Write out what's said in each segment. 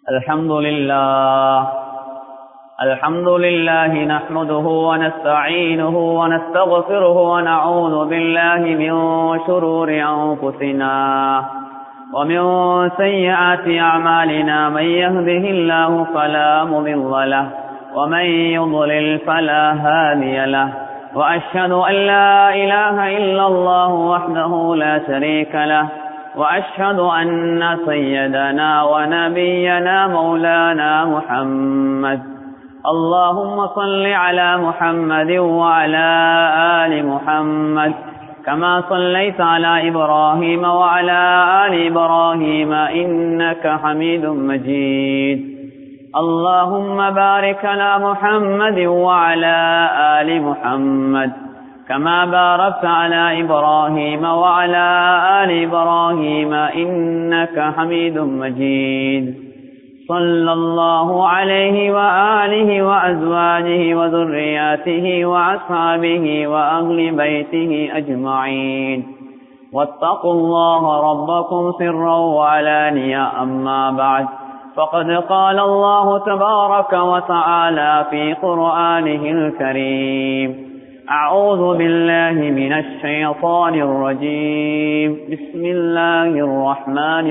الحمد لله الحمد لله نحمده ونستعينه ونستغفره ونعوذ بالله من شرور أنفسنا ومن سيئات أعمالنا من يهده الله فلا مضل له ومن يضلل فلا هادي له وأشهد أن لا إله إلا الله وحده لا شريك له وأشهد أن سيدنا ونبينا مولانا محمد اللهم صل على محمد وعلى آل محمد كما صليت على إبراهيم وعلى آل إبراهيم إنك حميد مجيد اللهم بارك على محمد وعلى آل محمد كما باركت على إبراهيم وعلى آل إبراهيم إنك حميد مجيد صلى الله عليه وآله وأزواجه وذرياته وأصحابه وأهل بيته أجمعين واتقوا الله ربكم سرا وعلانيا أما بعد فقد قال الله تبارك وتعالى في قرآنه الكريم أعوذ بالله من الشيطان الرجيم بسم الله الرحمن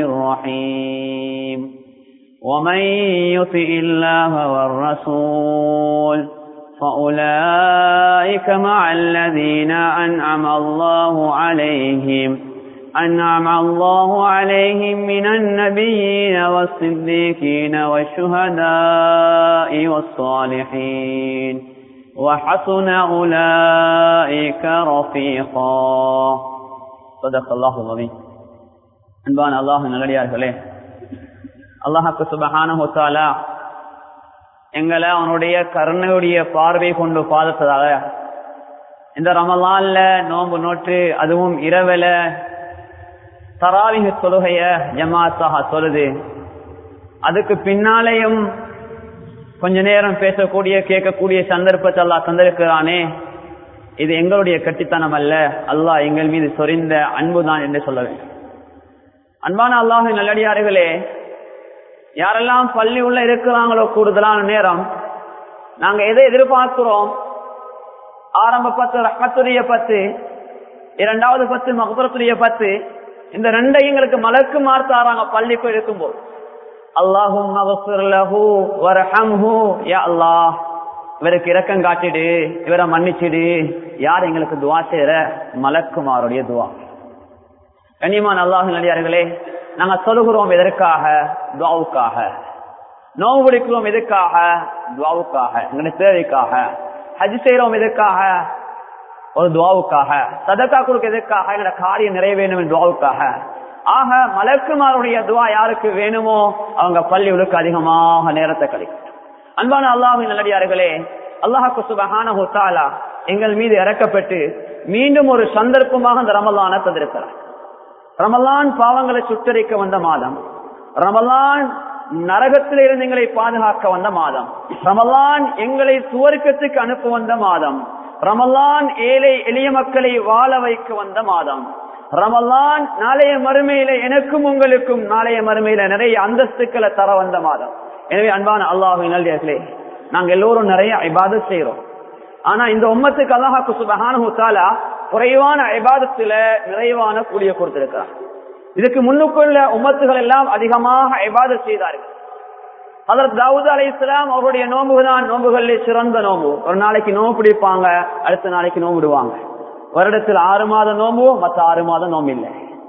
الرحيم ومن يطع الله والرسول فأولئك مع الذين أنعم الله عليهم أنعم الله عليهم من النبيين والصديقين والشهداء والصالحين وحسن أولئك رفيقا صدق الله العظيم அன்பான அல்லாஹ் நல்லடியார்களே அல்லாஹாக்கு சுபஹானஹுத்தாலா எங்களை அவனுடைய கருணையுடைய பார்வை கொண்டு பாதத்ததாக இந்த ரமலான்ல நோன்பு நோற்று அதுவும் இரவல தராவிக தொழுகைய ஜமாத்தாக தொழுது அதுக்கு பின்னாலேயும் கொஞ்ச நேரம் பேசக்கூடிய கேட்கக்கூடிய சந்தர்ப்பத்தை அல்லா தந்திருக்கிறானே இது எங்களுடைய கட்டித்தனம் அல்ல அல்லாஹ் எங்கள் மீது சொரிந்த அன்புதான் என்று சொல்ல வேண்டும் அன்பான அல்லாஹ் நல்லடியார்களே யாரெல்லாம் பள்ளி உள்ள இருக்கிறாங்களோ கூடுதலான நேரம் நாங்க எதை எதிர்பார்க்கிறோம் ஆரம்ப பத்து ரஹத்துடைய பத்து இரண்டாவது பத்து மகபுரத்துடைய பத்து இந்த ரெண்டையும் எங்களுக்கு மலக்கு மார்த்தாராங்க பள்ளிக்கு இருக்கும்போது அல்லாஹும் அல்லாஹ் இவருக்கு இரக்கம் காட்டிடு இவரை மன்னிச்சிடு யார் எங்களுக்கு துவா செய்யற மலக்குமாருடைய துவா கண்ணியமான அல்லாஹ் நடிகார்களே நாங்க சொல்லுகிறோம் எதற்காக துவாவுக்காக நோவு பிடிக்கிறோம் எதுக்காக துவாவுக்காக எங்களுடைய தேவைக்காக ஹஜ் செய்யறோம் எதுக்காக ஒரு துவாவுக்காக சதக்கா கொடுக்க எதுக்காக எங்களோட காரியம் நிறைவேணும் துவாவுக்காக ஆக மலக்குமாருடைய துவா யாருக்கு வேணுமோ அவங்க பள்ளிகளுக்கு அதிகமாக நேரத்தை கிடைக்கும் அன்பான அல்லாஹின் நல்லடியார்களே அல்லாஹாக்கு சுபஹான எங்கள் மீது இறக்கப்பட்டு மீண்டும் ஒரு சந்தர்ப்பமாக அந்த ரமலான தந்திருக்கிறார் ரமலான் பாவங்களை சுட்டரிக்க வந்த மாதம் ரமலான் நரகத்தில் இருந்து எங்களை பாதுகாக்க வந்த மாதம் ரமலான் எங்களை சுவர்க்கத்துக்கு அனுப்ப வந்த மாதம் ரமலான் ஏழை எளிய மக்களை வாழ வைக்க வந்த மாதம் ரமலான் நாளைய மறுமையில எனக்கும் உங்களுக்கும் நாளைய மறுமையில நிறைய அந்தஸ்துக்களை தர வந்த மாதம் எனவே அன்பான அல்லாஹு நல்லே நாங்க எல்லோரும் நிறைய ஐபாத செய்யறோம் ஆனா இந்த உம்மத்துக்கு அல்லாஹாக்கு சுபஹானா குறைவான ஐபாதத்துல நிறைவான கூடிய கொடுத்திருக்கிறார் இதுக்கு முன்னுக்குள்ள உம்மத்துகள் எல்லாம் அதிகமாக ஐபாத செய்தார்கள் அதற்கு தாவூத் அலி இஸ்லாம் அவருடைய நோம்பு தான் நோம்புகளிலே சிறந்த நோம்பு ஒரு நாளைக்கு நோம்பு பிடிப்பாங்க அடுத்த நாளைக்கு நோம்பு விடுவாங்க வருடத்தில் ஆறு மாதம் நோம்பு மற்ற ஆறு மாதம் நோம்பு இல்லை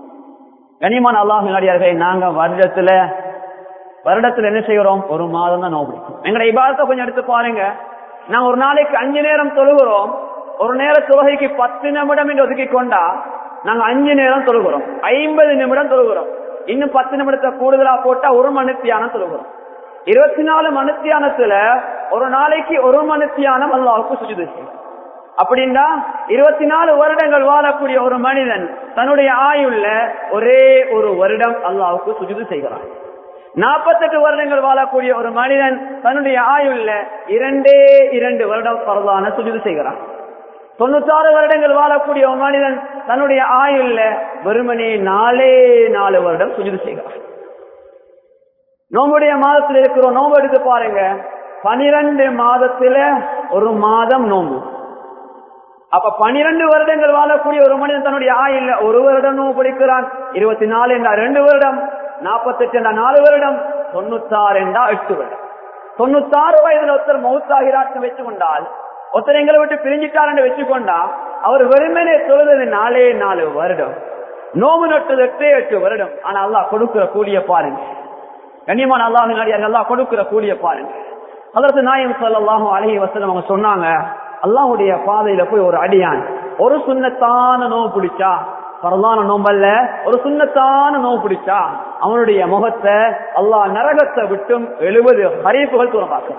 கனிமான் அல்லாஹ் நடிகார்கள் நாங்க வருடத்துல வருடத்துல என்ன செய்யறோம் ஒரு மாதம் தான் நோம்பு எங்களுடைய இபாதத்தை கொஞ்சம் எடுத்து பாருங்க நாங்க ஒரு நாளைக்கு அஞ்சு நேரம் தொழுகிறோம் ஒரு நேர தொழுகைக்கு பத்து நிமிடம் என்று ஒதுக்கி கொண்டா நாங்க அஞ்சு நேரம் தொழுகிறோம் ஐம்பது நிமிடம் தொழுகிறோம் இன்னும் பத்து நிமிடத்தை கூடுதலா போட்டா ஒரு மணித்தியானம் தொழுகிறோம் இருபத்தி நாலு மணித்தியானத்துல ஒரு நாளைக்கு ஒரு மணித்தியானம் அல்லாவுக்கு சுஜிது அப்படின்னா இருபத்தி நாலு வருடங்கள் வாழக்கூடிய ஒரு மனிதன் தன்னுடைய ஆயுள்ள ஒரே ஒரு வருடம் அல்லாவுக்கு சுஜிது செய்கிறான் நாற்பத்தெட்டு வருடங்கள் வாழக்கூடிய ஒரு மனிதன் தன்னுடைய ஆயுள்ள இரண்டே இரண்டு வருடம் பரவான சுஜிது செய்கிறான் தொண்ணூத்தாறு வருடங்கள் வாழக்கூடிய ஒரு மனிதன் தன்னுடைய ஆயுள்ல வெறுமனே நாலே நாலு வருடம் சுஜிது செய்கிறார் நோம்புடைய மாதத்துல இருக்கிறோம் நோம்பு எடுத்து பாருங்க பனிரெண்டு மாதத்துல ஒரு மாதம் நோம்பு அப்ப பனிரெண்டு வருடங்கள் வாழக்கூடிய ஒரு மனிதன் தன்னுடைய ஆயில் ஒரு வருடம் நோம்பு பிடிக்கிறான் இருபத்தி நாலு என்றா ரெண்டு வருடம் நாற்பத்தெட்டு என்றா நாலு வருடம் தொண்ணூத்தாறு என்றா எட்டு வருடம் தொண்ணூத்தாறு வயதுல ஒருத்தர் மௌத்தாகிறார் வச்சு கொண்டால் ஒருத்தர் எங்களை விட்டு பிரிஞ்சிட்டார் என்று வச்சுக்கொண்டா அவர் வெறுமனே சொல்றது நாலே நாலு வருடம் நோம்பு நட்டது எட்டே எட்டு வருடம் ஆனா அல்லாஹ் கொடுக்கிற கூலிய பாருங்க கண்ணியமான அல்லாஹ் நடிகார் அல்லாஹ் கொடுக்கிற கூலிய பாருங்க அதற்கு நாயம் சொல்லலாகும் அழகி வசனம் அவங்க சொன்னாங்க அல்லாஹுடைய பாதையில போய் ஒரு அடியான் ஒரு சுண்ணத்தான நோவு பிடிச்சா பரவான நோம்பல்ல ஒரு சுண்ணத்தான நோவு பிடிச்சா அவனுடைய முகத்தை அல்லாஹ் நரகத்தை விட்டும் எழுபது ஹரீப்புகள் தூரமாக்கும்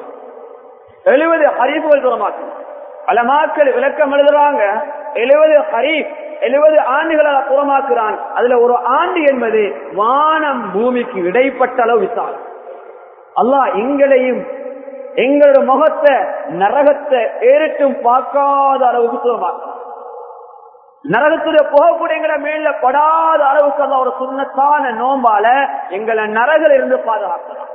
எழுபது ஹரீப்புகள் தூரமாக்கும் பலமாக்கள் விளக்கம் எழுதுறாங்க எழுபது ஹரீப் எழுபது ஆண்டுகளை புறமாக்குறான் அதுல ஒரு ஆண்டு என்பது வானம் பூமிக்கு இடைப்பட்ட அளவு விசாலம் அல்லாஹ் எங்களையும் எங்களோட முகத்தை நரகத்தை ஏறிட்டும் பார்க்காத அளவுக்கு தூரமாக்கலாம் நரகத்துடைய புகக்கூடிய எங்களை மேல படாத அளவுக்கு அல்ல ஒரு சுண்ணத்தான நோம்பால எங்களை நரகில் இருந்து பாதுகாக்கலாம்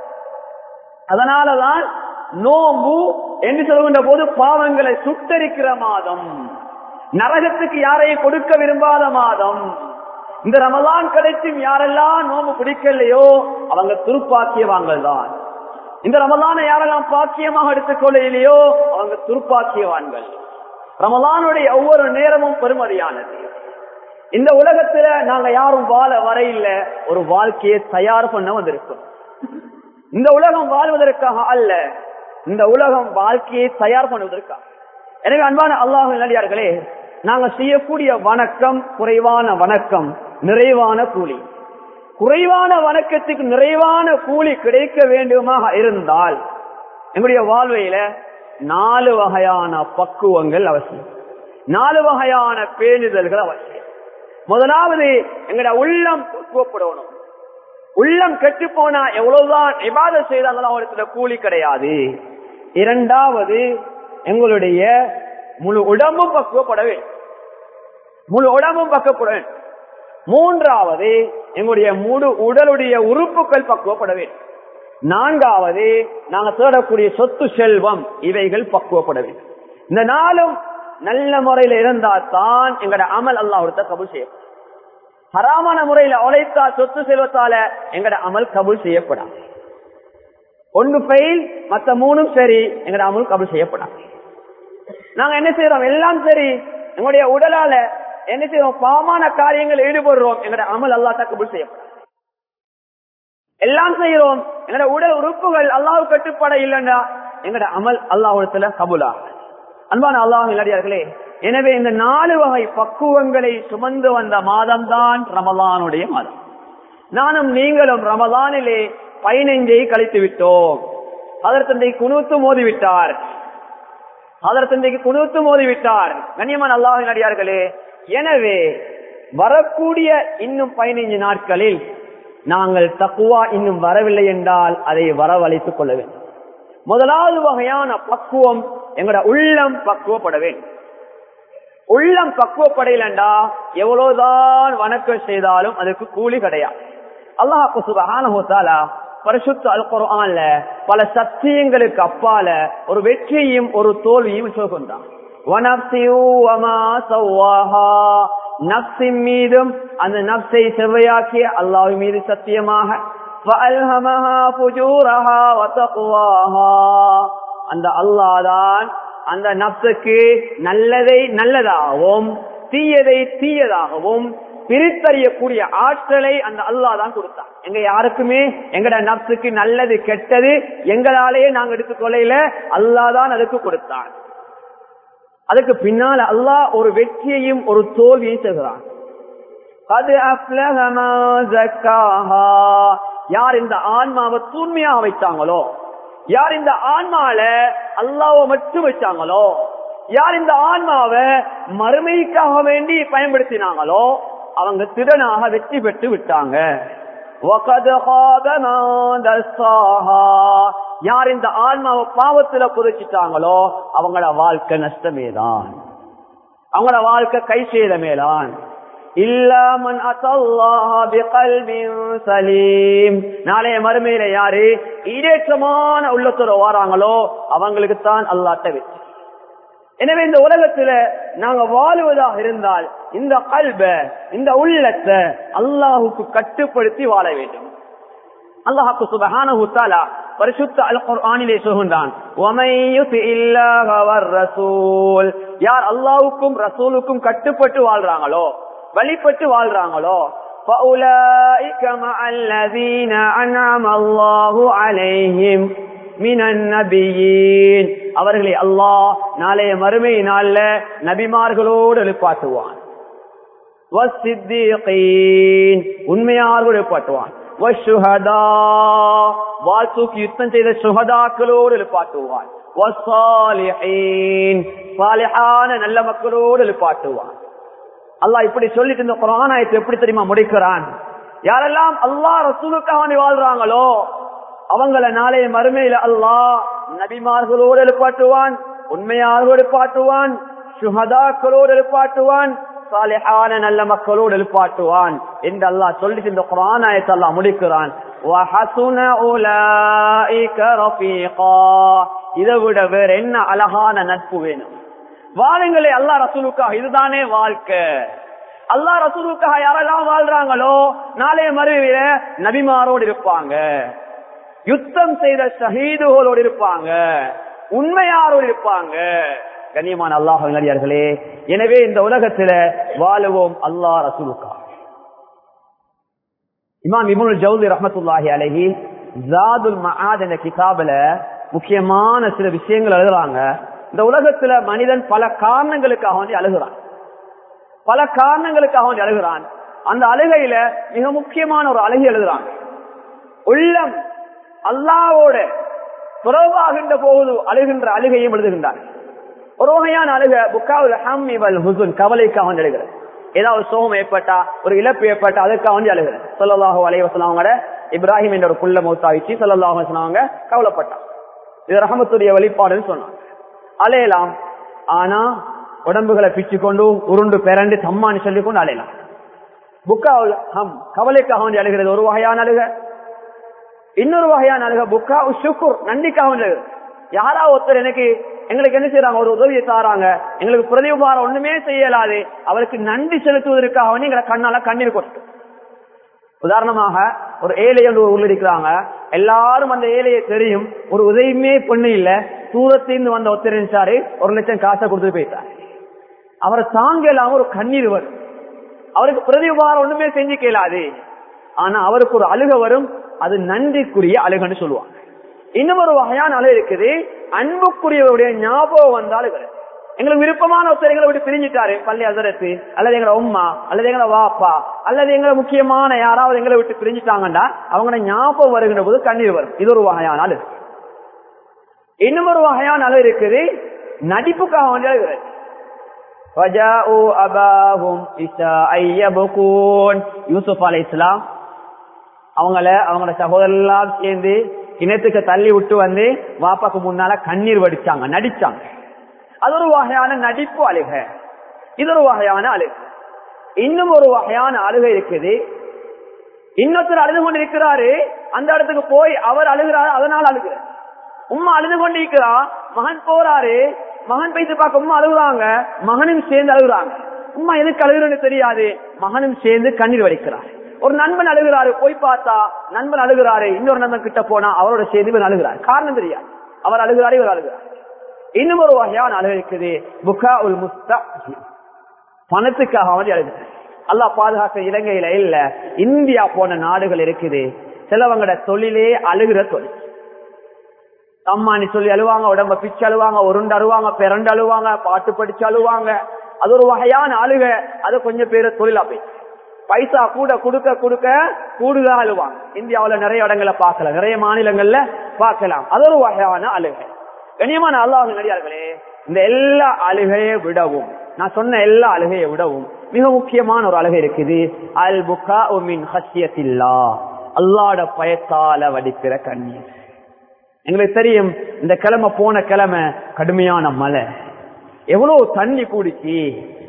அதனாலதான் நோம்பு என்று சொல்கின்ற போது பாவங்களை சுட்டரிக்கிற மாதம் நரகத்துக்கு யாரையும் கொடுக்க விரும்பாத மாதம் இந்த ரமதான் கிடைச்சும் யாரெல்லாம் நோம்பு பிடிக்கலையோ அவங்க துருப்பாக்கியவாங்கள் தான் இந்த ரமலானை யாரெல்லாம் பாக்கியமாக எடுத்துக்கொள்ளையிலையோ அவங்க துருப்பாக்கியவான்கள் ரமலானுடைய ஒவ்வொரு நேரமும் பெருமதியானது இந்த உலகத்துல நாங்க யாரும் வாழ வரையில ஒரு வாழ்க்கையை தயார் பண்ண வந்திருக்கோம் இந்த உலகம் வாழ்வதற்காக அல்ல இந்த உலகம் வாழ்க்கையை தயார் பண்ணுவதற்காக எனவே அன்பான அல்லாஹ் நடிகார்களே நாங்க செய்யக்கூடிய வணக்கம் குறைவான வணக்கம் நிறைவான கூலி குறைவான வணக்கத்துக்கு நிறைவான கூலி கிடைக்க வேண்டுமாக இருந்தால் எங்களுடைய வாழ்வையில நாலு வகையான பக்குவங்கள் அவசியம் நாலு வகையான பேணுதல்கள் அவசியம் முதலாவது எங்களுடைய உள்ளம் பக்குவப்படணும் உள்ளம் கெட்டு போனா எவ்வளவுதான் இபாத செய்தாலும் அவருக்கு கூலி கிடையாது இரண்டாவது எங்களுடைய முழு உடம்பும் பக்குவப்பட வேண்டும் முழு உடம்பும் பக்கப்பட வேண்டும் மூன்றாவது எங்களுடைய முழு உடலுடைய உறுப்புகள் பக்குவப்பட வேண்டும் நான்காவது நாங்க தேடக்கூடிய சொத்து செல்வம் இவைகள் பக்குவப்பட வேண்டும் இந்த நாளும் நல்ல முறையில இருந்தா தான் எங்களோட அமல் அல்லாஹ் கபூல் செய்யப்படும் ஹராமான முறையில உழைத்தா சொத்து செல்வத்தால எங்கட அமல் கபூல் செய்யப்படாது ஒன்று பெயில் மத்த மூணும் சரி எங்கட அமல் கபூல் செய்யப்படாது நாங்க என்ன செய்யறோம் எல்லாம் சரி எங்களுடைய உடலால என்ன செய்யறோம் பாவமான காரியங்கள் ஈடுபடுறோம் எங்கட அமல் அல்லாஹ் கபூல் செய்யப்படாது எல்லாம் செய்யறோம் எங்கட உடல் உறுப்புகள் அல்லாஹ் கட்டுப்பட இல்லைன்னா எங்கட அமல் அல்லாஹத்துல கபூலா அன்பான அல்லாஹ் இல்லாடியார்களே எனவே இந்த நாலு வகை பக்குவங்களை சுமந்து வந்த மாதம் தான் ரமலானுடைய மாதம் நானும் நீங்களும் ரமலானிலே பதினைஞ்சை கழித்து விட்டோம் அதற்கு குணூத்து மோதிவிட்டார் அதற்கு குணூத்து மோதிவிட்டார் கண்ணியமான அல்லாஹ் நடிகார்களே எனவே வரக்கூடிய இன்னும் பதினைஞ்சு நாட்களில் நாங்கள் தக்குவா இன்னும் வரவில்லை என்றால் அதை வரவழைத்துக் கொள்ள வேண்டும் முதலாவது வகையான பக்குவம் எங்களோட உள்ளம் பக்குவப்பட வேண்டும் உள்ளம் பக்குவப்படையிலண்டா எவ்வளவுதான் வணக்கம் செய்தாலும் அதுக்கு கூலி கிடையாது அல்லாஹு சுபஹானஹுத்தாலா பரிசுத்த அல் குர்ஆன்ல பல சத்தியங்களுக்கு அப்பால ஒரு வெற்றியையும் ஒரு தோல்வியும் சொல்கின்றான் நப்சின் மீதும் அந்த நப்சை செவ்வையாக்கிய அல்லாஹ் மீது சத்தியமாக அந்த அல்லாதான் அந்த நப்சுக்கு நல்லதை நல்லதாகவும் தீயதை தீயதாகவும் பிரித்தறியக்கூடிய ஆற்றலை அந்த அல்லாஹ் தான் கொடுத்தான் எங்க யாருக்குமே எங்கட நப்சுக்கு நல்லது கெட்டது எங்களாலேயே நாங்க எடுத்துக்கொள்ளையில அல்லாஹ் தான் அதுக்கு கொடுத்தான் அதுக்கு பின்னால அல்லாஹ் ஒரு வெற்றியையும் ஒரு தோல்வியையும் செய்கிறான் அது யார் இந்த ஆன்மாவை தூய்மையாக வைத்தாங்களோ யார் இந்த ஆன்மால அல்லாவை மட்டும் வச்சாங்களோ யார் இந்த ஆன்மாவை மறுமைக்காக வேண்டி பயன்படுத்தினாங்களோ அவங்க திறனாக வெற்றி பெற்று விட்டாங்க யார் இந்த ஆன்மாவை பாவத்துல புதைச்சிட்டாங்களோ அவங்களோட வாழ்க்கை நஷ்டமேதான் அவங்களோட வாழ்க்கை கை செய்தமேதான் இல்லாமன் சலீம் நாளைய மறுமையில யாரு ஈரேற்றமான உள்ளத்தோட வாராங்களோ அவங்களுக்கு தான் அல்லாட்ட வெற்றி எனவே இந்த உலகத்துல நாங்க வாழுவதாக இருந்தால் இந்த கல்ப இந்த உள்ளத்தை அல்லாஹுக்கு கட்டுப்படுத்தி வாழ வேண்டும் அல்லாஹுக்கு சுபஹானஹு தஆலா பரிசுத்த அல் குர்ஆனிலே சொல்கின்றான் ரசூல் யார் அல்லாஹ்வுக்கும் ரசூலுக்கும் கட்டுப்பட்டு வாழ்றாங்களோ வழிபட்டு வாழ்றாங்களோ فأولئك مع الذين أنعم الله عليهم من النبيين அவர்களை அல்லாஹ் நாளைய மறுமை நாள்ல நபிமார்களோடு எழுப்பாட்டுவான் உண்மையார்கள் எழுப்பாட்டுவான் வாழ்த்துக்கு யுத்தம் செய்த சுகதாக்களோடு எழுப்பாட்டுவான் நல்ல மக்களோடு எழுப்பாட்டுவான் அல்லாஹ் இப்படி சொல்லிட்டு இந்த குரானாயத்தை எப்படி தெரியுமா முடிக்கிறான் யாரெல்லாம் அல்லாஹ் ரசூலுக்காக வாழ்றாங்களோ அவங்கள நாளைய மறுமையில அல்லாஹ் நபிமார்களோடு எழுப்பாட்டுவான் உண்மையார்களோடு எழுப்பாட்டுவான் சுகதாக்களோடு எழுப்பாட்டுவான் சாலிஹான நல்ல மக்களோடு எழுப்பாட்டுவான் என்று அல்லாஹ் சொல்லிட்டு இந்த குரானாயத்தை அல்லாஹ் முடிக்கிறான் இதை விட வேற என்ன அழகான நட்பு வேணும் வாழுங்களே அல்லா ரசூலுக்காக இதுதானே வாழ்க்கை அல்லா ரசூலுக்காக யாரெல்லாம் வாழ்றாங்களோ நாளைய மறுவில நபிமாரோடு இருப்பாங்க யுத்தம் செய்த ஷஹீதுகளோடு இருப்பாங்க உண்மையாரோடு இருப்பாங்க கண்ணியமான அல்லாஹ் நடிகார்களே எனவே இந்த உலகத்துல வாழுவோம் அல்லா ரசூலுக்காக இமாம் இபுல் ஜவுதி ரஹமத்துல்லாஹி அலஹி ஜாதுல் மஹாத் என்ற கிதாபில முக்கியமான சில விஷயங்கள் எழுதுறாங்க இந்த உலகத்துல மனிதன் பல காரணங்களுக்காக வேண்டி அழுகிறான் பல காரணங்களுக்காக வேண்டி அழுகிறான் அந்த அழுகையில மிக முக்கியமான ஒரு அழுகை எழுதுறான் உள்ளம் அல்லாவோட துறவாகின்ற போது அழுகின்ற அழுகையும் எழுதுகின்றான் ஒரு வகையான அழுக புக்காவில் ஹம் இவல் ஹுசுன் கவலைக்காக வேண்டி எழுகிறது ஏதாவது சோகம் ஏற்பட்டா ஒரு இழப்பு ஏற்பட்டா அதுக்காக வேண்டி அழுகிறேன் சொல்லலாஹோ அலைவசனவங்கள இப்ராஹிம் என்ற ஒரு புள்ள மௌத்தாவிச்சு சொல்லலாஹோ சொன்னவங்க கவலைப்பட்டான் இது ரஹமத்துடைய வெளிப்பாடுன்னு சொன்னாங்க அலையலாம் ஆனா உடம்புகளை பிச்சு கொண்டு உருண்டு பிறண்டு தம்மான்னு சொல்லி கொண்டு அலையலாம் புக்காவுல் ஹம் கவலைக்காக வேண்டி அழுகிறது ஒரு வகையான அழுக இன்னொரு வகையான அழுக புக்கா சுக்குர் நன்றிக்காக வேண்டி அழுகிறது யாரா ஒருத்தர் எனக்கு எங்களுக்கு என்ன செய்யறாங்க ஒரு உதவியை தாராங்க எங்களுக்கு பிரதிபாரம் ஒண்ணுமே செய்யலாது அவருக்கு நன்றி செலுத்துவதற்காக வேண்டி எங்களை கண்ணால கண்ணீர் கொட்டு உதாரணமாக ஒரு ஏழை என்று ஒரு உள்ளிருக்கிறாங்க எல்லாரும் அந்த ஏழையை தெரியும் ஒரு உதவியுமே பொண்ணு இல்ல தூரத்திலிருந்து வந்த ஒருத்தர் இருந்துச்சாரு ஒரு லட்சம் காசை கொடுத்துட்டு போயிட்டார் அவரை தாங்க இல்லாம ஒரு கண்ணீர் வரும் அவருக்கு பிரதிபாரம் ஒண்ணுமே செஞ்சு கேளாது ஆனா அவருக்கு ஒரு அழுக வரும் அது நன்றிக்குரிய அழுகன்னு சொல்லுவாங்க இன்னும் ஒரு வகையான அழகு இருக்குது அன்புக்குரியவருடைய ஞாபகம் வந்தாலும் எங்களுக்கு விருப்பமான ஒருத்தர் எங்களை விட்டு பிரிஞ்சுட்டாரு பள்ளி அசரத்து அல்லது எங்களை உம்மா அல்லது எங்களை வாப்பா அல்லது எங்களை முக்கியமான யாராவது எங்களை விட்டு பிரிஞ்சுட்டாங்கன்னா அவங்களோட ஞாபகம் வருகின்ற போது கண்ணீர் வரும் இது ஒரு வகையான அழகு இன்னும் ஒரு வகையான அழகு இருக்குது நடிப்புக்காக வந்து அழுகிறது யூசுப் அலை இஸ்லாம் அவங்கள அவங்களோட சகோதரெல்லாம் சேர்ந்து கிணத்துக்கு தள்ளி விட்டு வந்து வாப்பாக்கு முன்னால கண்ணீர் வடிச்சாங்க நடிச்சாங்க அது ஒரு வகையான நடிப்பு அழுக இது ஒரு வகையான அழுக இன்னும் ஒரு வகையான அழுகை இருக்குது இன்னொருத்தர் அழுது கொண்டு இருக்கிறாரு அந்த இடத்துக்கு போய் அவர் அழுகிறாரு அதனால் அழுகிறார் உம்மா அழுது கொண்டு இருக்கிறா மகன் போறாரு மகன் பைத்து பார்க்க உம்மா அழுகுறாங்க மகனும் சேர்ந்து அழுகுறாங்க உம்மா எதுக்கு அழுகுறன்னு தெரியாது மகனும் சேர்ந்து கண்ணீர் வடிக்கிறார் ஒரு நண்பன் அழுகிறாரு போய் பார்த்தா நண்பன் அழுகிறாரு இன்னொரு நண்பன் கிட்ட போனா அவரோட சேர்ந்து இவர் அழுகிறார் காரணம் தெரியாது அவர் அழுகிறாரு இவர் அழுகிறார் இன்னும் ஒரு வகையான அழுகு இருக்குது புகா உல் முஸ்தா பணத்துக்காக வந்து அழுகுது அல்லா பாதுகாக்க இலங்கையில இல்ல இந்தியா போன நாடுகள் இருக்குது சிலவங்கட தொழிலே அழுகிற தொழில் தம்மானி சொல்லி அழுவாங்க உடம்ப பிச்சு அழுவாங்க உருண்டு அழுவாங்க பிறண்டு அழுவாங்க பாட்டு படிச்சு அழுவாங்க அது ஒரு வகையான அழுக அது கொஞ்சம் பேரு தொழிலா போய் பைசா கூட கொடுக்க கொடுக்க கூடுதலா அழுவாங்க இந்தியாவுல நிறைய இடங்களை பார்க்கலாம் நிறைய மாநிலங்கள்ல பார்க்கலாம் அது ஒரு வகையான அழுகை கண்ணியமான அல்லாஹ் நடிகார்களே இந்த எல்லா அழுகையை விடவும் நான் சொன்ன எல்லா அழுகையை விடவும் மிக முக்கியமான ஒரு அழுகை இருக்குது அல் புக்கா மின் ஹசியத்தில்லா அல்லாட பயத்தால வடிக்கிற கண்ணீர் எங்களுக்கு தெரியும் இந்த கிழமை போன கிழமை கடுமையான மழை எவ்வளவு தண்ணி கூடிச்சு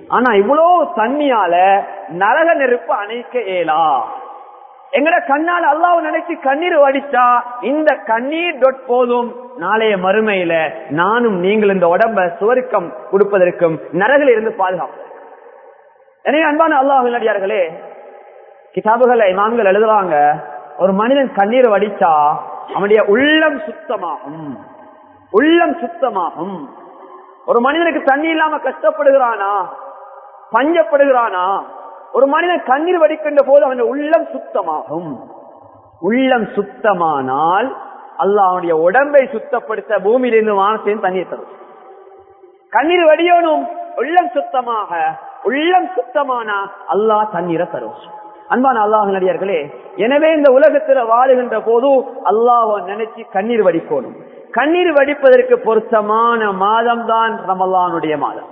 ஆனா இவ்வளவு தண்ணியால நரக நெருப்பு அணைக்க இயலா எங்கட கண்ணால் அல்லாஹ் நினைச்சு கண்ணீர் வடிச்சா இந்த கண்ணீர் டொட் போதும் நாளைய மறுமையில நானும் நீங்கள் இந்த உடம்ப சுவருக்கம் கொடுப்பதற்கும் நரகில் இருந்து பாதுகாப்பு எனவே அன்பான அல்லாஹ் நடிகார்களே கிதாபுகளை இமாம்கள் எழுதுறாங்க ஒரு மனிதன் கண்ணீர் வடிச்சா அவனுடைய உள்ளம் சுத்தமாகும் உள்ளம் சுத்தமாகும் ஒரு மனிதனுக்கு தண்ணி இல்லாம கஷ்டப்படுகிறானா பஞ்சப்படுகிறானா ஒரு மனிதன் கண்ணீர் வடிக்கின்ற போது அவனுடைய உள்ளம் சுத்தமாகும் உள்ளம் சுத்தமானால் அல்லாஹ் அவனுடைய உடம்பை சுத்தப்படுத்த பூமியிலிருந்து வானத்தையும் தண்ணீர் தரும் கண்ணீர் வடியணும் உள்ளம் சுத்தமாக உள்ளம் சுத்தமானா அல்லாஹ் தண்ணீரை தரும் அன்பான அல்லாஹ் நடிகர்களே எனவே இந்த உலகத்துல வாழுகின்ற போது அல்லாஹ் நினைச்சு கண்ணீர் வடிக்கணும் கண்ணீர் வடிப்பதற்கு பொருத்தமான மாதம் தான் ரமலானுடைய மாதம்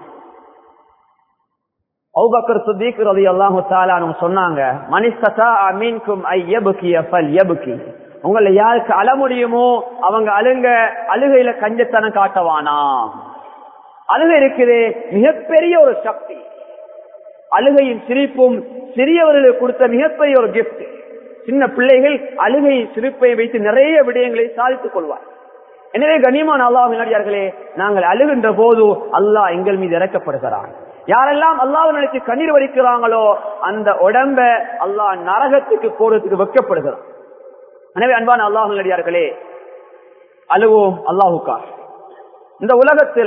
அவுபக்கர் சுத்தீக் ரதி அல்லாஹு தாலான்னு சொன்னாங்க மனிஸ்தா அமீன்கும் ஐயபுக்கிய ஃபல் யபுக்கி உங்களை யாருக்கு அழ முடியுமோ அவங்க அழுங்க அழுகையில கஞ்சத்தனம் காட்டவானா அழுகை இருக்குது மிகப்பெரிய ஒரு சக்தி அழுகையின் சிரிப்பும் சிறியவர்களுக்கு கொடுத்த மிகப்பெரிய ஒரு கிஃப்ட் சின்ன பிள்ளைகள் அழுகை சிரிப்பை வைத்து நிறைய விடயங்களை சாதித்துக் கொள்வார் எனவே கண்ணியமான அல்லாஹ் நடிகார்களே நாங்கள் அழுகின்ற போது அல்லாஹ் எங்கள் மீது இறக்கப்படுகிறான் யாரெல்லாம் அல்லாஹ் நினைச்சு கண்ணீர் வடிக்கிறாங்களோ அந்த உடம்ப அல்லாஹ் நரகத்துக்கு போறதுக்கு வைக்கப்படுகிறான் எனவே அன்பான அல்லாஹ் நடிகார்களே அழுவோம் அல்லாஹுக்கா இந்த உலகத்துல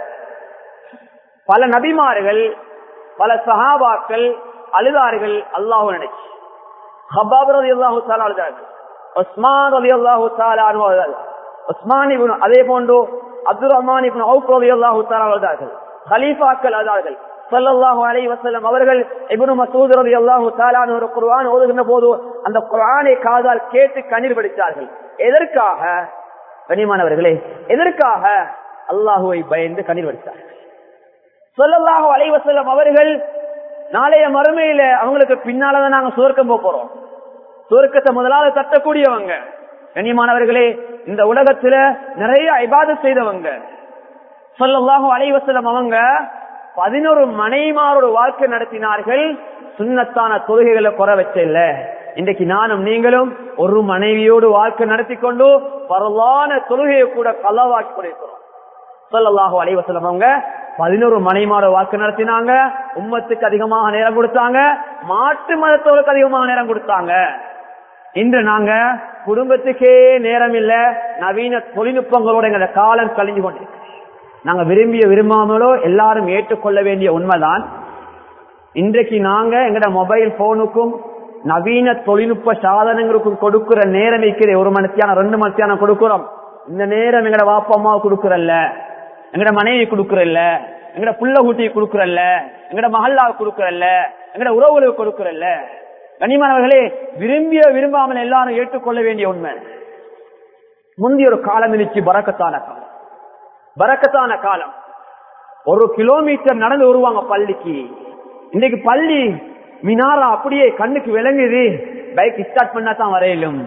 பல நபிமார்கள் பல சஹாபாக்கள் அழுதார்கள் அல்லாஹு நினைச்சு ஹபாப் ரதி அல்லாஹு தாலா அழுதார்கள் உஸ்மான் ரதி அல்லாஹு தாலா உஸ்மான் இப்னு அதே போன்று அப்துல் ரஹ்மான் இப்னு அவுப் ரதி அல்லாஹு தாலா அழுதார்கள் ஹலீஃபாக்கள் அழுதார்கள் ஸல்லல்லாஹு அலைஹி வஸல்லம் அவர்கள் இப்னு மசூத் ரலியல்லாஹு தஆலா ஒரு குர்ஆன் ஓதுகின்ற போது அந்த குர்ஆனை காதால் கேட்டு கண்ணீர் வடித்தார்கள் எதற்காக கனிமானவர்களே எதற்காக அல்லாஹுவை பயந்து கண்ணீர் வடித்தார்கள் ஸல்லல்லாஹு அலைஹி வஸல்லம் அவர்கள் நாளைய மறுமையில அவங்களுக்கு பின்னாலதான் நாங்க சுவர்க்கம் போக போறோம் சுவர்க்கத்தை முதலாவது தட்டக்கூடியவங்க கண்ணியமானவர்களே இந்த உலகத்துல நிறைய ஐபாத செய்தவங்க சொல்லல்லாஹு அலைவசலம் அவங்க பதினோரு மனைமாரோட வாழ்க்கை நடத்தினார்கள் சுண்ணத்தான தொழுகைகளை குறை வச்ச இல்ல இன்றைக்கு நானும் நீங்களும் ஒரு மனைவியோடு வாழ்க்கை நடத்தி கொண்டு பரவான தொழுகையை கூட கலவாக்கி கொண்டிருக்கிறோம் சொல்லல்லாஹு அலைவசலம் அவங்க பதினோரு மனைமாரோட வாழ்க்கை நடத்தினாங்க உம்மத்துக்கு அதிகமாக நேரம் கொடுத்தாங்க மாட்டு மதத்தோருக்கு அதிகமாக நேரம் கொடுத்தாங்க இன்று நாங்க குடும்பத்துக்கே நேரம் இல்ல நவீன தொழில்நுட்பங்களோட எங்க காலம் கழிஞ்சு கொண்டிருக்கு நாங்க விரும்பிய விரும்பாமலோ எல்லாரும் ஏற்றுக்கொள்ள வேண்டிய உண்மைதான் இன்றைக்கு நாங்க எங்கட மொபைல் போனுக்கும் நவீன தொழில்நுட்ப சாதனங்களுக்கும் கொடுக்கிற நேரம் இருக்கிற ஒரு மணித்தியான ரெண்டு மணித்தியான கொடுக்கிறோம் இந்த நேரம் எங்கட வாப்பா அம்மா கொடுக்கறல்ல எங்கட மனைவி கொடுக்கறல்ல எங்கட புள்ள ஊட்டி கொடுக்கறல்ல எங்கட மகல்லா கொடுக்கறல்ல எங்கட உறவுகளுக்கு கொடுக்கறல்ல கனிமானவர்களே விரும்பிய விரும்பாமல் எல்லாரும் ஏற்றுக்கொள்ள வேண்டிய உண்மை முந்தைய ஒரு காலம் இருந்துச்சு பறக்கத்தான காலம் பறக்கத்தான காலம் ஒரு கிலோமீட்டர் நடந்து வருவாங்க பள்ளிக்கு இன்னைக்கு பள்ளி மினாரா அப்படியே கண்ணுக்கு விளங்குது பைக் ஸ்டார்ட் பண்ணா தான் வரையிலும்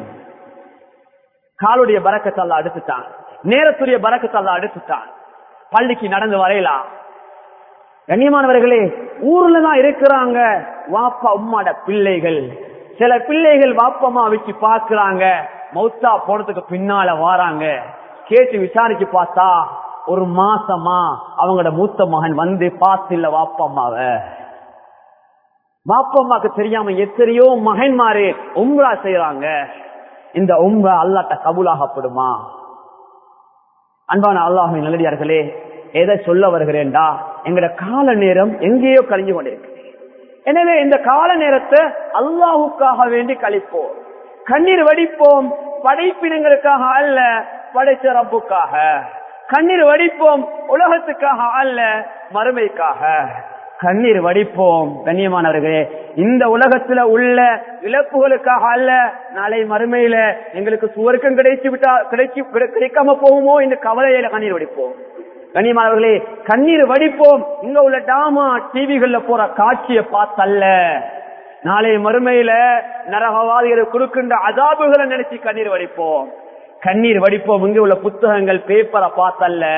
காலுடைய பறக்கத்தல்ல அடுத்துட்டான் நேரத்துடைய பறக்கத்தல்ல அடுத்துட்டான் பள்ளிக்கு நடந்து வரையலாம் கண்ணியமானவர்களே ஊர்ல தான் இருக்கிறாங்க வாப்பா உம்மாட பிள்ளைகள் சில பிள்ளைகள் வாப்பம்மா வச்சு பாக்குறாங்க மௌத்தா போனதுக்கு பின்னால வாராங்க கேட்டு விசாரிச்சு பார்த்தா ஒரு மாசமா அவங்களோட மூத்த மகன் வந்து பார்த்தில்ல வாப்பம்மாவ வாப்பம்மாக்கு தெரியாம எத்தனையோ மகன்மாரு உம்ரா செய்யறாங்க இந்த உம்ரா அல்லாட்ட கபூலாகப்படுமா அன்பான அல்லாஹின் நல்லடியார்களே எதை சொல்ல வருகிறேன்டா எங்கட கால நேரம் எங்கேயோ கழிஞ்சு கொண்டிருக்கு எனவே இந்த கால நேரத்தை அல்லாஹுக்காக வேண்டி கழிப்போம் கண்ணீர் வடிப்போம் படைப்பினங்களுக்காக அல்ல படைச்ச ரப்புக்காக கண்ணீர் வடிப்போம் உலகத்துக்காக அல்ல மறுமைக்காக கண்ணீர் வடிப்போம் கண்ணியமானவர்களே இந்த உலகத்துல உள்ள இழப்புகளுக்காக அல்ல நாளை மறுமையில எங்களுக்கு சுவர்க்கம் கிடைச்சு விட்டா கிடைச்சி கிடைக்காம போகுமோ இந்த கவலையில கண்ணீர் வடிப்போம் கண்ணியமானவர்களே கண்ணீர் வடிப்போம் இங்க உள்ள டாமா டிவிகள்ல போற காட்சியை பார்த்தல்ல நாளை மறுமையில நரகவாதிகள் கொடுக்கின்ற அதாபுகளை நினைச்சு கண்ணீர் வடிப்போம் கண்ணீர் வடிப்போம் இங்க உள்ள புத்தகங்கள் பேப்பரை பார்த்தல்ல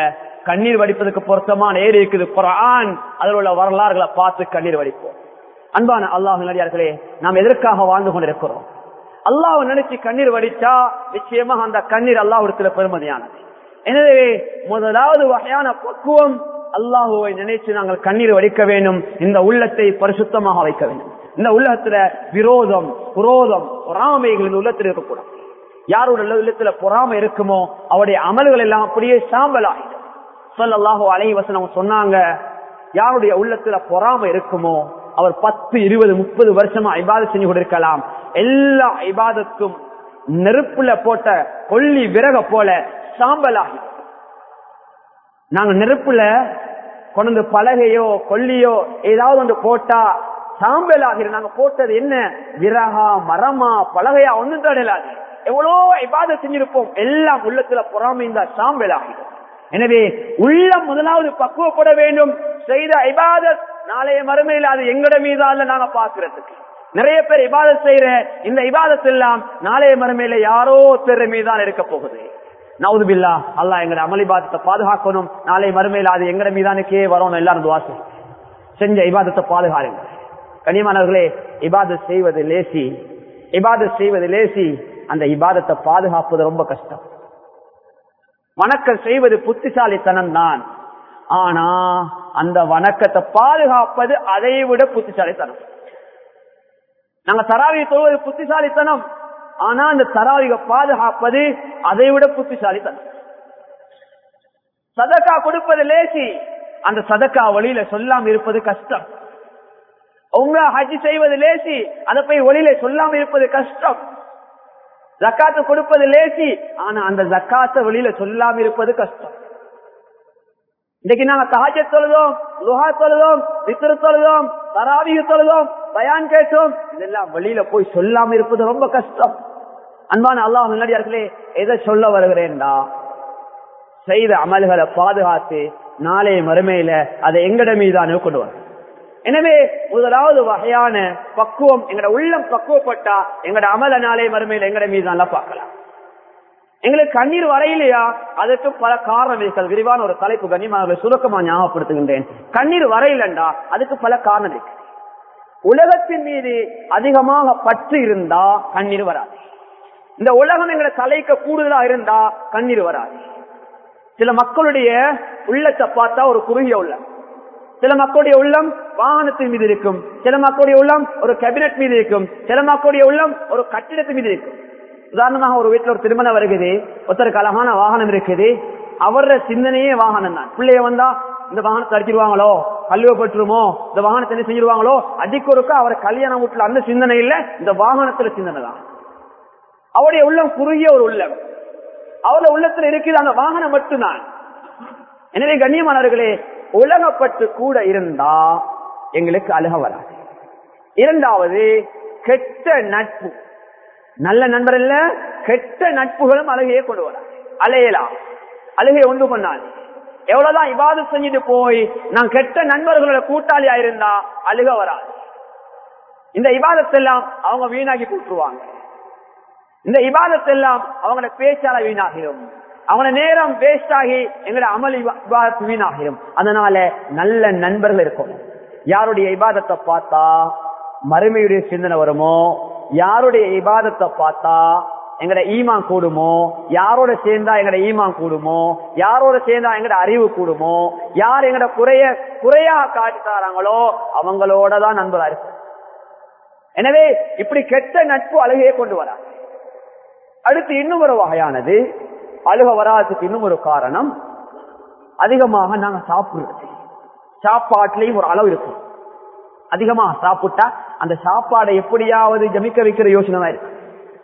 கண்ணீர் வடிப்பதற்கு பொருத்தமான ஏறி இருக்குது குரான் அதில் உள்ள வரலாறுகளை பார்த்து கண்ணீர் வடிப்போம் அன்பான அல்லாஹ் நடிகார்களே நாம் எதற்காக வாழ்ந்து கொண்டிருக்கிறோம் அல்லாஹ் நினைச்சு கண்ணீர் வடிச்சா நிச்சயமாக அந்த கண்ணீர் அல்லாஹிடத்துல பெருமதியானது எனவே முதலாவது வகையான பக்குவம் அல்லாஹுவை நினைச்சு நாங்கள் கண்ணீர் வடிக்க வேண்டும் இந்த உள்ளத்தை பரிசுத்தமாக வைக்க வேண்டும் இந்த உள்ளத்துல விரோதம் குரோதம் பொறாமைகள் இந்த உள்ளத்தில் இருக்கக்கூடாது யாரோட உள்ளத்துல பொறாமை இருக்குமோ அவருடைய அமல்கள் எல்லாம் அப்படியே சாம்பலாகிடும் சொல்லல்லாஹோ அலை வசனம் சொன்னாங்க யாருடைய உள்ளத்துல பொறாமை இருக்குமோ அவர் பத்து இருபது முப்பது வருஷமா ஐபாத செஞ்சு கொண்டிருக்கலாம் எல்லா ஐபாதத்தும் நெருப்புல போட்ட கொல்லி விறக போல சாம்பலாகி நாங்க நெருப்புல கொண்டு பலகையோ கொல்லியோ ஏதாவது ஒன்று போட்டா சாம்பல் ஆகிறது நாங்க போட்டது என்ன விறகா மரமா பலகையா ஒன்றும் தடலாது எவ்வளோ இபாத செஞ்சிருப்போம் எல்லாம் உள்ளத்துல பொறாமைந்தா சாம்பல் ஆகிடும் எனவே உள்ளம் முதலாவது பக்குவப்பட வேண்டும் செய்த இபாதத் நாளைய மறுமையில் அது எங்கட மீதால நாங்க பாக்குறதுக்கு நிறைய பேர் இபாதத் செய்யற இந்த இபாதத் எல்லாம் நாளைய மறுமையில யாரோ தெரு மீதான் இருக்க போகுது நவுதுபில்லா அல்லா எங்கட அமளிபாதத்தை பாதுகாக்கணும் நாளை மறுமையில் அது எங்கட மீதானுக்கே வரணும் எல்லாரும் துவாசு செஞ்ச இபாதத்தை பாதுகாருங்க கனிமானவர்களே இபாதத் செய்வது லேசி இபாதத் செய்வது லேசி அந்த இபாதத்தை பாதுகாப்பது ரொம்ப கஷ்டம் வணக்கம் செய்வது புத்திசாலித்தனம் தான் ஆனா அந்த வணக்கத்தை பாதுகாப்பது அதை விட புத்திசாலித்தனம் நாங்க தராவிய தொழுவது புத்திசாலித்தனம் ஆனா அந்த தராவிக பாதுகாப்பது அதை விட புத்திசாலித்தனம் சதக்கா கொடுப்பது லேசி அந்த சதக்கா வழியில சொல்லாம இருப்பது கஷ்டம் உங்க ஹஜ் செய்வது லேசி அதை போய் ஒளியில சொல்லாம இருப்பது கஷ்டம் ஜக்காத்து கொடுப்பது லேசி ஆனா அந்த ஜக்காத்த வெளியில சொல்லாம இருப்பது கஷ்டம் இன்னைக்கு நாங்க தாஜ தொழுதோம் லுஹா தொழுதோம் வித்திரு தொழுதோம் தராவிக தொழுதோம் பயான் கேட்டோம் இதெல்லாம் வெளியில போய் சொல்லாம இருப்பது ரொம்ப கஷ்டம் அன்பான அல்லாஹ் முன்னாடியார்களே எதை சொல்ல வருகிறேன்டா செய்த அமல்களை பாதுகாத்து நாளைய மறுமையில அதை எங்கட மீதான கொண்டு வரும் எனவே முதலாவது வகையான பக்குவம் எங்கட உள்ளம் பக்குவப்பட்டா எங்கட அமல நாளை மறுமையில் எங்கட மீது நல்லா பார்க்கலாம் எங்களுக்கு கண்ணீர் வரையிலையா அதற்கு பல காரணம் இருக்கிறது விரிவான ஒரு தலைப்பு கண்ணியமாக சுருக்கமா ஞாபகப்படுத்துகின்றேன் கண்ணீர் வரையிலண்டா அதுக்கு பல காரணம் இருக்கு உலகத்தின் மீது அதிகமாக பற்று இருந்தா கண்ணீர் வராது இந்த உலகம் எங்களை தலைக்க கூடுதலா இருந்தா கண்ணீர் வராது சில மக்களுடைய உள்ளத்தை பார்த்தா ஒரு குறுகிய உள்ளம் சில மக்களுடைய உள்ளம் வாகனத்தின் மீது இருக்கும் சில மக்களுடைய உள்ளம் ஒரு கேபினட் மீது இருக்கும் சில மக்களுடைய உள்ளம் ஒரு கட்டிடத்தின் மீது இருக்கும் உதாரணமாக ஒரு வீட்டுல ஒரு திருமணம் வருகிறது ஒருத்தருக்கு அழகான வாகனம் இருக்குது அவரோட சிந்தனையே வாகனம் தான் பிள்ளைய வந்தா இந்த வாகனத்தை அடிச்சிருவாங்களோ கல்விப்பட்டுருமோ இந்த வாகனத்தை என்ன செஞ்சிருவாங்களோ அடிக்கொருக்கா அவர் கல்யாணம் வீட்டுல அந்த சிந்தனை இல்ல இந்த வாகனத்துல சிந்தனை தான் அவருடைய உள்ளம் குறுகிய ஒரு உள்ளம் அவருடைய உள்ளத்துல இருக்குது அந்த வாகனம் மட்டும்தான் எனவே கண்ணியமானவர்களே உலகப்பட்டு கூட இருந்தா எங்களுக்கு அழுக வராது இரண்டாவது கெட்ட நட்பு நல்ல நண்பர் இல்ல கெட்ட நட்புகளும் அழுகையை கொண்டு வராது அலையலாம் அழுகை ஒன்று பண்ணாது எவ்வளவுதான் இவாது செஞ்சுட்டு போய் நான் கெட்ட நண்பர்களோட கூட்டாளியா இருந்தா அழுக வராது இந்த இபாதத்தெல்லாம் அவங்க வீணாக்கி போட்டுருவாங்க இந்த இபாதத்தெல்லாம் அவங்களோட பேச்சால வீணாகிடும் அவன நேரம் வேஸ்ட் ஆகி எங்களோட அமல் இபாதத்து வீணாகிடும் அதனால நல்ல நண்பர்கள் இருக்கணும் யாருடைய இபாதத்தை பார்த்தா மறுமையுடைய சிந்தனை வருமோ யாருடைய இபாதத்தை பார்த்தா எங்கட ஈமான் கூடுமோ யாரோட சேர்ந்தா எங்கட ஈமான் கூடுமோ யாரோட சேர்ந்தா எங்கட அறிவு கூடுமோ யார் எங்கட குறைய குறையா காட்டி தராங்களோ அவங்களோட தான் நண்பரா இருக்கும் எனவே இப்படி கெட்ட நட்பு அழுகையை கொண்டு வராது அடுத்து இன்னும் ஒரு வகையானது அழுக வராததுக்கு இன்னும் ஒரு காரணம் அதிகமாக நாங்க சாப்பிடுறது சாப்பாட்டுலயும் ஒரு அளவு இருக்கும் அதிகமாக சாப்பிட்டா அந்த சாப்பாடை எப்படியாவது ஜமிக்க வைக்கிற யோசனை தான் இருக்கு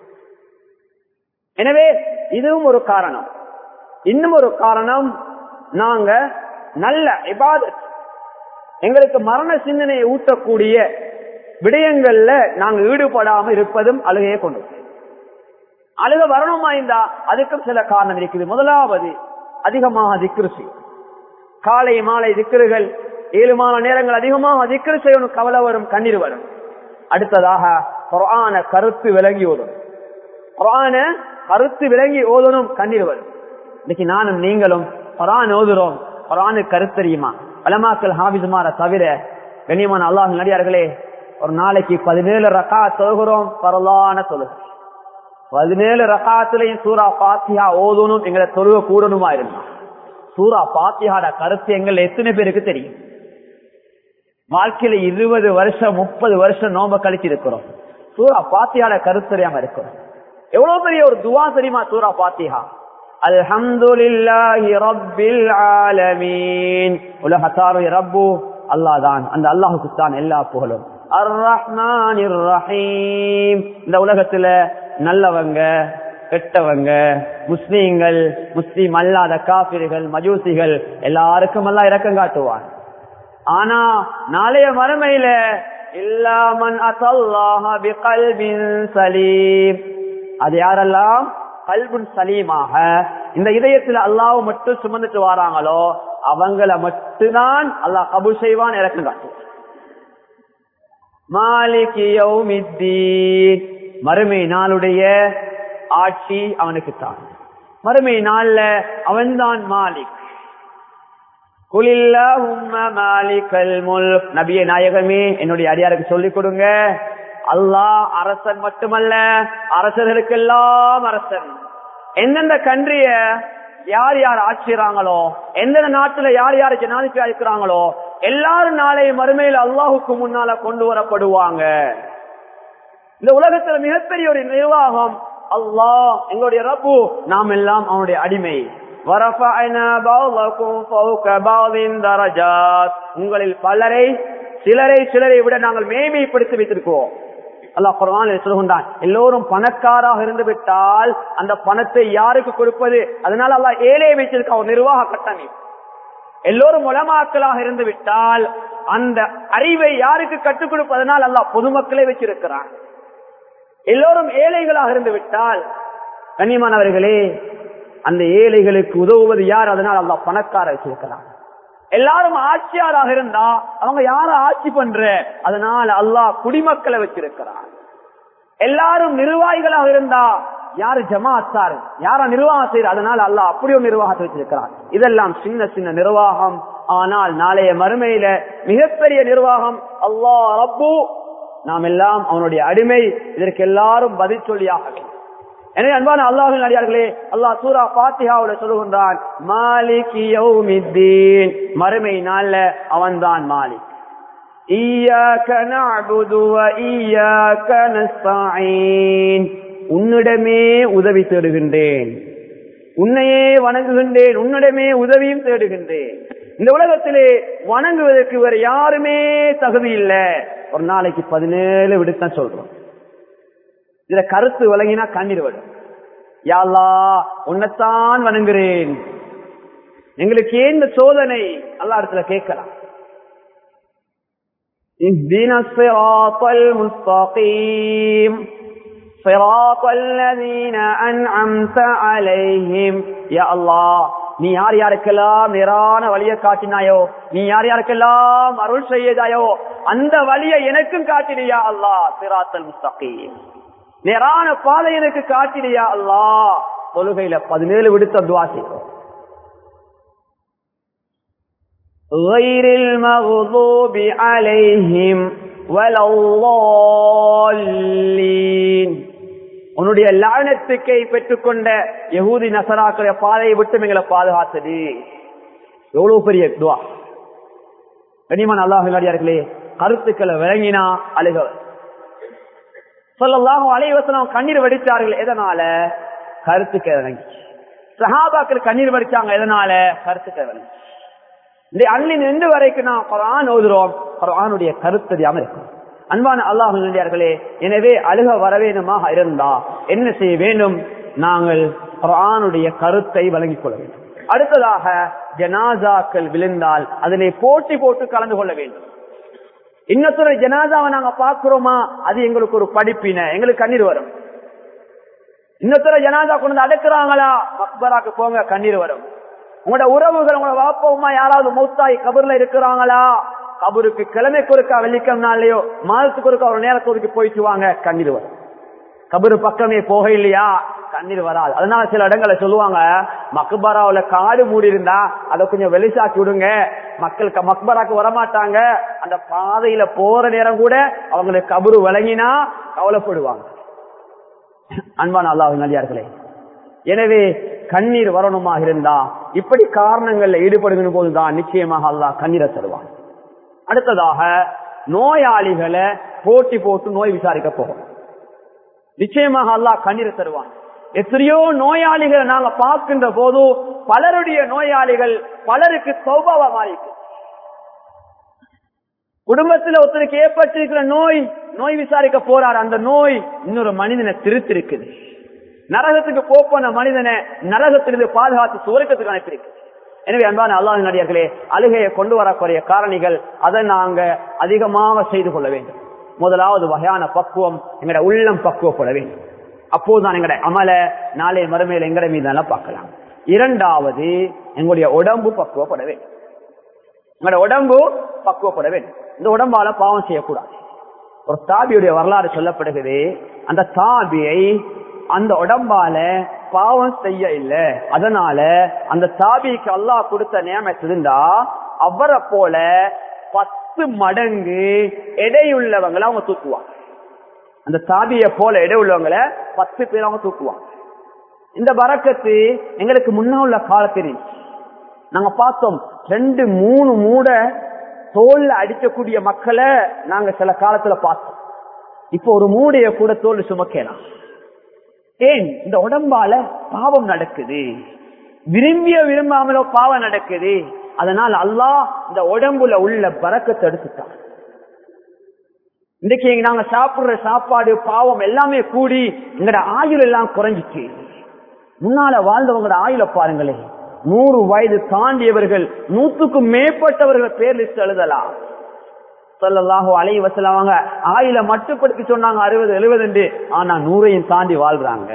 எனவே இதுவும் ஒரு காரணம் இன்னும் ஒரு காரணம் நாங்க நல்ல இபாதத் எங்களுக்கு மரண சிந்தனையை ஊட்டக்கூடிய விடயங்கள்ல நாங்க ஈடுபடாம இருப்பதும் அழுகையை கொண்டு அழுக வரணுமா இருந்தா அதுக்கும் சில காரணம் இருக்குது முதலாவது அதிகமாக திக்ரு செய்யும் காலை மாலை திக்ருகள் ஏழு மாத நேரங்கள் அதிகமாக திக்ரு செய்யணும் கவலை வரும் கண்ணீர் வரும் அடுத்ததாக குரான கருத்து விளங்கி ஓதணும் குரான கருத்து விளங்கி ஓதணும் கண்ணீர் வரும் இன்னைக்கு நானும் நீங்களும் குரான் ஓதுறோம் குரானு கருத்தறியுமா அலமாக்கள் ஹாபிசுமார தவிர கண்ணியமான அல்லாஹ் நடிகார்களே ஒரு நாளைக்கு பதினேழு ரக்கா தொழுகிறோம் பரவான தொழுகை பதினேழு ரகாத்துலையும் சூரா பாத்தியா ஓதணும் எங்களை தொழுக கூடணுமா இருந்தா சூரா பாத்தியாட கருத்து எங்கள் எத்தனை பேருக்கு தெரியும் வாழ்க்கையில இருபது வருஷம் முப்பது வருஷம் நோம்ப கழிச்சு இருக்கிறோம் சூரா பாத்தியாட கருத்து தெரியாம இருக்கிறோம் எவ்வளவு பெரிய ஒரு துவா தெரியுமா சூரா பாத்தியா அல்ஹம்துலில்லாஹி ரப்பில் ஆலமீன் உலகத்தாருடைய ரப்பு அல்லாஹ்தான் அந்த அல்லாஹுக்கு தான் எல்லா புகழும் அர் ரஹ்மானிர் ரஹீம் இந்த உலகத்துல நல்லவங்க கெட்டவங்க முஸ்லீம்கள் முஸ்லீம் அல்லாத காபிர்கள் மஜூசிகள் எல்லாருக்கும் எல்லாம் இறக்கம் காட்டுவான் ஆனா நாளைய மறுமையில இல்லாமன் அசல்லாஹ பிகல்பின் சலீம் அது யாரெல்லாம் கல்புன் சலீமாக இந்த இதயத்துல அல்லாஹ் மட்டும் சுமந்துட்டு வராங்களோ அவங்கள மட்டும்தான் அல்லாஹ் கபு செய்வான் இறக்கம் காட்டுவான் மாலிகி யௌமித்தீன் மறுமை நாளுடைய ஆட்சி அவனுக்கு தான் மறுமை நாள்ல அவன்தான் மாலிக் நபிய நாயகமே என்னுடைய அடியாருக்கு சொல்லிக் கொடுங்க அல்லாஹ் அரசன் மட்டுமல்ல அரசர்களுக்கெல்லாம் அரசன் எந்தெந்த கன்றிய யார் யார் ஆட்சிறாங்களோ எந்தெந்த நாட்டுல யார் யார் ஜனாதிபதி இருக்கிறாங்களோ எல்லாரும் நாளை மறுமையில் அல்லாஹுக்கு முன்னால கொண்டு வரப்படுவாங்க இந்த உலகத்துல மிகப்பெரிய ஒரு நிர்வாகம் அல்லாஹ் எங்களுடைய ரப்பு நாம் எல்லாம் அவனுடைய அடிமை உங்களில் பலரை சிலரை சிலரை விட நாங்கள் மேன்மைப்படுத்தி வைத்திருக்கோம் அல்லாஹ் குரான் சொல்கின்றான் எல்லோரும் பணக்காராக இருந்து விட்டால் அந்த பணத்தை யாருக்கு கொடுப்பது அதனால அல்லாஹ் ஏழையை வைத்திருக்க ஒரு நிர்வாக கட்டமைப்பு எல்லோரும் உலமாக்களாக இருந்து விட்டால் அந்த அறிவை யாருக்கு கற்றுக் கொடுப்பதனால் அல்லாஹ் பொதுமக்களை வச்சிருக்கிறான் எல்லோரும் ஏழைகளாக இருந்து விட்டால் கண்ணியமானவர்களே அந்த ஏழைகளுக்கு உதவுவது யார் அதனால் அல்லா பணக்கார வச்சிருக்கிறான் எல்லாரும் ஆட்சியாராக இருந்தா அவங்க யார ஆட்சி பண்ற அதனால அல்லாஹ் குடிமக்களை வச்சிருக்கிறான் எல்லாரும் நிர்வாகிகளாக இருந்தா யாரு ஜமாத்தாரு யாரா நிர்வாகம் செய்யற அதனால அல்லாஹ் அப்படி ஒரு நிர்வாகத்தை வச்சிருக்கிறான் இதெல்லாம் சின்ன சின்ன நிர்வாகம் ஆனால் நாளைய மறுமையில மிகப்பெரிய நிர்வாகம் அல்லாஹ் ரப்பு நாம் எல்லாம் அவனுடைய அடிமை இதற்கு எல்லாரும் பதில் சொல்லியாக வேண்டும் எனவே அன்பான அல்லாஹின் அடியார்களே அல்லாஹ் சூரா பாத்தியாவோட சொல்லுகின்றான் மாலிக் யௌமித்தீன் மறுமை நாள்ல அவன்தான் மாலிக் ஈயாக்க நஅபுது வ ஈயாக்க நஸ்தஈன் உன்னிடமே உதவி தேடுகின்றேன் உன்னையே வணங்குகின்றேன் உன்னிடமே உதவியும் தேடுகின்றேன் இந்த உலகத்திலே வணங்குவதற்கு வேற யாருமே தகுதி இல்லை ஒரு நாளைக்கு பதினேழு விடுத்தான் சொல்றோம் இதுல கருத்து விளங்கினா கண்ணீர் வரும் யாழ்லா உன்னைத்தான் வணங்குறேன் எங்களுக்கு ஏன் இந்த சோதனை அல்லா இடத்துல கேட்கலாம் اهدنا الصراط المستقيم صراط الذين أنعمت عليهم يا الله நீ யார் யாருக்கெல்லாம் நேரான வழியை காட்டினாயோ நீ யார் யாருக்கெல்லாம் அருள் செய்யதாயோ அந்த வழியை எனக்கும் காட்டினியா அல்லா சிராத்தல் முஸ்தகீம் நேரான பாதை எனக்கு காட்டினியா அல்லா தொழுகையில பதினேழு விடுத்த துவா செய்வோம் غير المغضوب عليهم ولا الضالين உன்னுடைய லானத்துக்கை பெற்றுக்கொண்ட யகூதி நசராக்களுடைய பாதையை விட்டு எங்களை பாதுகாத்தது எவ்வளவு பெரிய துவா கனிமன் அல்லாஹர்களே கருத்துக்களை விளங்கினா அழுகவர் சொல்லலாக அலைவசனம் கண்ணீர் வடித்தார்கள் எதனால கருத்துக்கள் விளங்கி சஹாபாக்கள் கண்ணீர் வடிச்சாங்க எதனால கருத்துக்கள் விளங்கி இந்த அன்னின் எந்த வரைக்கும் நான் குரான் ஓதுறோம் குரானுடைய கருத்து தெரியாம இருக்கும் அன்பான அல்லாஹர்களே எனவே அழுக வரவேணுமாக இருந்தா என்ன செய்ய வேண்டும் நாங்கள் குரானுடைய கருத்தை வழங்கிக் கொள்ள வேண்டும் அடுத்ததாக ஜனாசாக்கள் விழுந்தால் அதிலே போட்டி போட்டு கலந்து கொள்ள வேண்டும் இன்னொரு ஜனாதாவை நாங்க பாக்குறோமா அது எங்களுக்கு ஒரு படிப்பின எங்களுக்கு கண்ணீர் வரும் இன்னொருத்தர ஜனாதா கொண்டு அடக்குறாங்களா மக்பராக்கு போங்க கண்ணீர் வரும் உங்களோட உறவுகள் உங்களோட வாப்பமா யாராவது மூத்தாய் கபர்ல இருக்கிறாங்களா கபருக்கு கிழமைக்கு ஒருக்கா வெள்ளிக்கிழமை நாள்லயோ மாதத்துக்கு ஒருக்கா ஒரு நேரத்தோதுக்கு போயிட்டு வாங்க கண்ணீர் வரும் கபரு பக்கமே போக இல்லையா கண்ணீர் வராது அதனால சில இடங்களை சொல்லுவாங்க மக்பராவுல காடு மூடி இருந்தா அதை கொஞ்சம் வெளிசாக்கி விடுங்க மக்கள் க- மக்பராக்கு வரமாட்டாங்க அந்த பாதையில போற நேரம் கூட அவங்களுக்கு கபரு விளங்கினா கவலைப்படுவாங்க அன்பான அல்லாஹ் நடிகார்களே எனவே கண்ணீர் வரணுமாக இருந்தா இப்படி காரணங்கள்ல ஈடுபடுகிற போதுதான் நிச்சயமாக அல்லாஹ் கண்ணீரை தருவான் அடுத்ததாக நோயாளிகளை போட்டி போட்டு நோய் விசாரிக்க போகும் நிச்சயமாக அல்லாஹ் கண்ணீரை தருவான் எத்தனையோ நோயாளிகளை நாங்க பார்க்கின்ற போது பலருடைய நோயாளிகள் பலருக்கு சௌபாவா மாறிக்கு குடும்பத்துல ஒருத்தருக்கு ஏற்பட்டிருக்கிற நோய் நோய் விசாரிக்க போறார் அந்த நோய் இன்னொரு மனிதனை திருத்திருக்குது நரகத்துக்கு போன மனிதனை நரகத்திலிருந்து பாதுகாத்து சுவர்க்கத்துக்கு அனுப்பியிருக்கு எனவே அன்பான அல்லாஹ் நடிகர்களே அழுகையை கொண்டு வரக்கூடிய காரணிகள் அதை நாங்க அதிகமாக செய்து கொள்ள வேண்டும் முதலாவது வகையான பக்குவம் எங்கட உள்ளம் பக்குவப்பட வேண்டும் அப்போதுதான் எங்கட அமல நாளை மறுமையில் எங்கட மீதான பார்க்கலாம் இரண்டாவது எங்களுடைய உடம்பு பக்குவப்பட வேண்டும் எங்களோட உடம்பு பக்குவப்பட வேண்டும் இந்த உடம்பால பாவம் செய்யக்கூடாது ஒரு தாபியுடைய வரலாறு சொல்லப்படுகிறது அந்த தாபியை அந்த உடம்பால பாவம் செய்ய இல்ல அதனால அந்த தாபிக்கு அல்லாஹ் கொடுத்த நியமத்து இருந்தா அவரை போல பத்து மடங்கு எடையுள்ளவங்களை அவங்க தூக்குவாங்க அந்த தாபியை போல எடை உள்ளவங்களை பத்து பேர் அவங்க தூக்குவாங்க இந்த பறக்கத்து எங்களுக்கு முன்ன உள்ள காலத்தில் நாங்க பார்த்தோம் ரெண்டு மூணு மூட தோல்ல அடிக்கக்கூடிய மக்களை நாங்க சில காலத்துல பார்த்தோம் இப்போ ஒரு மூடைய கூட தோல் சுமக்கலாம் ஏன் இந்த உடம்பால பாவம் நடக்குது விரும்பிய விரும்பாமலோ பாவம் நடக்குது அதனால் அல்லாஹ் இந்த உடம்புல உள்ள பறக்கத்தை எடுத்துட்டான் இன்றைக்கு நாங்க சாப்பிடுற சாப்பாடு பாவம் எல்லாமே கூடி எங்கட ஆயுள் எல்லாம் குறைஞ்சிச்சு முன்னால வாழ்ந்தவங்களோட ஆயுள பாருங்களேன் நூறு வயது தாண்டியவர்கள் நூத்துக்கும் மேற்பட்டவர்கள் பேர் லிஸ்ட் எழுதலாம் சொல்லலாகோ அலை வசலாங்க ஆயில மட்டுப்படுத்தி சொன்னாங்க அறுபது எழுபது ஆனா நூறையும் தாண்டி வாழ்றாங்க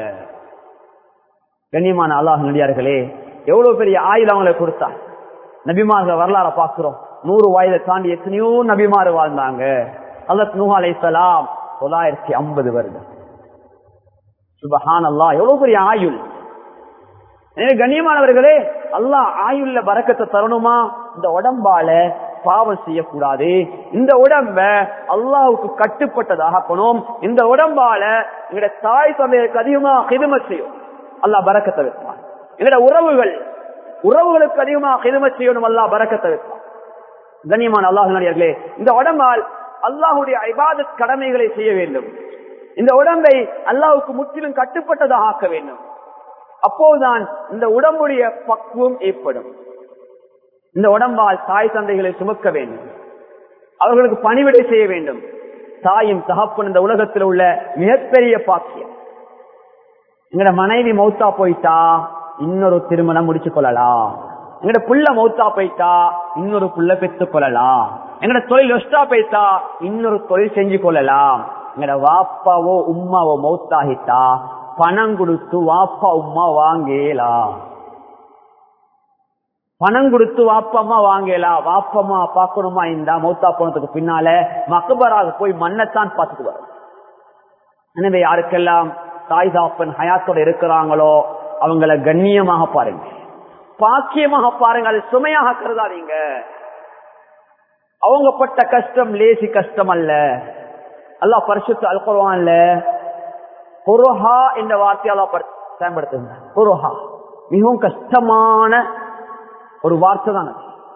கண்ணியமான அல்லாஹ் நடிகார்களே எவ்வளவு பெரிய ஆயுள் அவங்களை கொடுத்தாங்க நபிமார்கள் வரலாற பாக்குறோம் நூறு வயதை தாண்டி எத்தனையோ நபிமாறு வாழ்ந்தாங்க அல்லத் நூஹ் அலைசலாம் தொள்ளாயிரத்தி ஐம்பது வருடம் சுபஹான் அல்லா எவ்வளவு பெரிய ஆயுள் எனவே கண்ணியமானவர்களே அல்லாஹ் ஆயுள்ல பறக்கத்தை தரணுமா இந்த உடம்பால பாவம் செய்யக்கூடாது இந்த உடம்ப அல்லாவுக்கு கட்டுப்பட்டதாகணும் இந்த உடம்பால எங்கட தாய் தந்தையருக்கு அதிகமா ஹிதும செய்யும் அல்லாஹ் பறக்கத்தை வைப்பான் எங்கட உறவுகள் உறவுகளுக்கு அதிகமா ஹிதும செய்யணும் அல்லாஹ் பறக்கத்தை வைப்பான் கண்ணியமான அல்லாஹர்களே இந்த உடம்பால் அல்லாஹுடைய ஐபாதத் கடமைகளை செய்ய வேண்டும் இந்த உடம்பை அல்லாஹுக்கு முற்றிலும் கட்டுப்பட்டதாக ஆக்க வேண்டும் அப்போதுதான் இந்த உடம்புடைய பக்குவம் ஏற்படும் இந்த உடம்பால் தாய் தந்தைகளை சுமக்க வேண்டும் அவர்களுக்கு பணிவிடை செய்ய வேண்டும் தாயும் தகப்பன் இந்த உலகத்தில் உள்ள மிகப்பெரிய பாக்கியம் எங்கட மனைவி மௌத்தா போயிட்டா இன்னொரு திருமணம் முடிச்சு கொள்ளலாம் எங்கட புள்ள மௌத்தா போயிட்டா இன்னொரு புள்ள பெற்றுக் கொள்ளலாம் எங்கட தொழில் ஒஸ்டா போயிட்டா இன்னொரு தொழில் செஞ்சு கொள்ளலாம் எங்கட வாப்பாவோ உம்மாவோ மௌத்தாகிட்டா பணம் கொடுத்து வாப்பா உமா வாங்கலாம் பணம் கொடுத்து வாப்பம்மா வாங்கலாம் வாப்பம்மா பார்க்கணுமா இந்த மௌத்தா போனதுக்கு பின்னால மக்பராக போய் மண்ணைத்தான் பார்த்துட்டு வரும் எனவே யாருக்கெல்லாம் தாய் தாப்பன் ஹயாத்தோட இருக்கிறாங்களோ அவங்கள கண்ணியமாக பாருங்க பாக்கியமாக பாருங்க அது சுமையாக கருதாதீங்க அவங்க பட்ட கஷ்டம் லேசி கஷ்டம் அல்ல அல்லா பரிசுத்த அல்குவான்ல குருஹா என்ற வார்த்தையால பயன்படுத்துங்க குருஹா மிகவும் கஷ்டமான ஒரு வார்த்தை தான்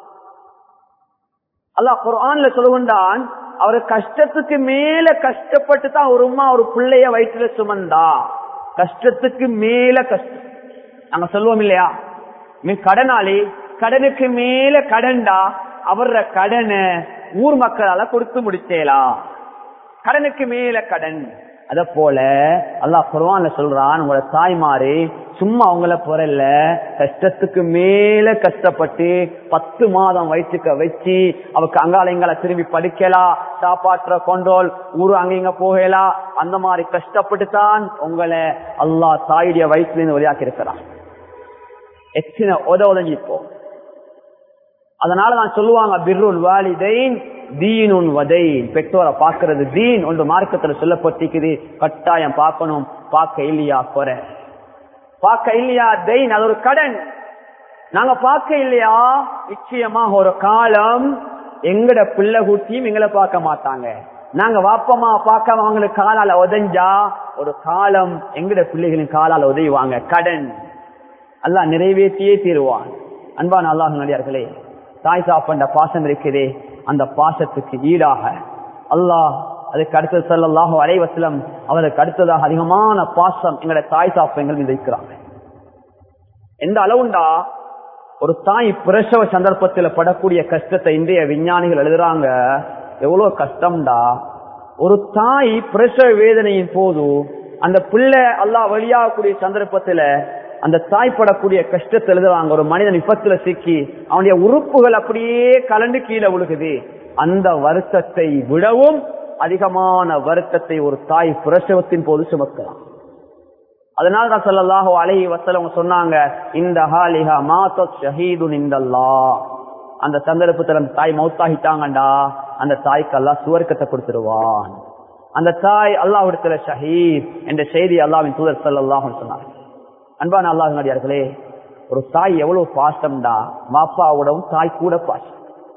அல்லா குரான்ல சொல்லுகின்றான் அவர் கஷ்டத்துக்கு மேல கஷ்டப்பட்டு தான் ஒரு உமா ஒரு பிள்ளைய வயிற்றுல சுமந்தா கஷ்டத்துக்கு மேல கஷ்டம் நாங்க சொல்லுவோம் இல்லையா நீ கடனாளி கடனுக்கு மேல கடன்டா அவர கடனை ஊர் மக்களால கொடுத்து முடிச்சேலாம் கடனுக்கு மேல கடன் அத போல அல்லாஹ் குர்வான்ல சொல்றான் உங்களோட தாய்மாரு சும்மா அவங்கள பொறல்ல கஷ்டத்துக்கு மேல கஷ்டப்பட்டு பத்து மாதம் வயிற்றுக்க வச்சு அவக்கு அங்கால இங்கால திரும்பி படிக்கலாம் சாப்பாட்டுற கொண்டோல் ஊரு அங்க இங்க போகலாம் அந்த மாதிரி கஷ்டப்பட்டு தான் உங்களை அல்லாஹ் தாயுடைய வயிற்றுல இருந்து வெளியாக்கி இருக்கிறான் எத்தனை உத உதஞ்சி இப்போ அதனால நான் சொல்லுவாங்க பிர்ருல் வாலிதைன் தீனுன் வதை பெற்றோரை பார்க்கறது தீன் ஒன்று மார்க்கத்துல சொல்லப்பட்டிருக்குது கட்டாயம் பார்க்கணும் பார்க்க இல்லையா குறை பார்க்க இல்லையா தெயின் அது ஒரு கடன் நாங்க பார்க்க இல்லையா நிச்சயமா ஒரு காலம் எங்கட பிள்ளை குட்டியும் எங்களை பார்க்க மாட்டாங்க நாங்க வாப்பமா பார்க்க அவங்களுக்கு காலால உதஞ்சா ஒரு காலம் எங்கட பிள்ளைகளின் காலால உதவுவாங்க கடன் அல்லாஹ் நிறைவேற்றியே தீருவான் அன்பான அல்லாஹ் நடிகார்களே தாய் சாப்பண்ட பாசம் இருக்குதே அந்த பாசத்துக்கு ஈடாக அல்லாஹ் அதுக்கு அடுத்தது சொல்லல்லாஹோ அலைவசலம் அவருக்கு அடுத்ததாக அதிகமான பாசம் எங்களோட தாய் சாப்பங்கள் மீது வைக்கிறாங்க எந்த அளவுண்டா ஒரு தாய் பிரசவ சந்தர்ப்பத்தில் படக்கூடிய கஷ்டத்தை இன்றைய விஞ்ஞானிகள் எழுதுறாங்க எவ்வளவு கஷ்டம்டா ஒரு தாய் பிரசவ வேதனையின் போது அந்த பிள்ளை அல்லா வெளியாகக்கூடிய சந்தர்ப்பத்துல அந்த தாய் படக்கூடிய கஷ்டத்தை எழுதுறாங்க ஒரு மனிதன் விபத்துல சிக்கி அவனுடைய உறுப்புகள் அப்படியே கலண்டு கீழே விழுகுது அந்த வருத்தத்தை விடவும் அதிகமான வருத்தத்தை ஒரு தாய் பிரசவத்தின் போது சுமக்கலாம் அதனால தான் சொல்லலாஹோ அலைஹி வசலம் சொன்னாங்க இந்த ஹாலிஹா மாத்த ஷஹீது நின்றல்லா அந்த சந்தர்ப்பத்தில் அந்த தாய் மௌத்தாகிட்டாங்கண்டா அந்த தாய்க்கு அல்லாஹ் சுவர்க்கத்தை கொடுத்துருவான் அந்த தாய் அல்லாஹிடத்துல ஷஹீத் என்ற செய்தி அல்லாவின் தூதர் சல்லாஹ் சொன்னாங்க அன்பான அல்லாஹ் நடிகார்களே ஒரு தாய் எவ்வளவு பாசம்டா மாப்பாவோடவும் தாய் கூட பாசம்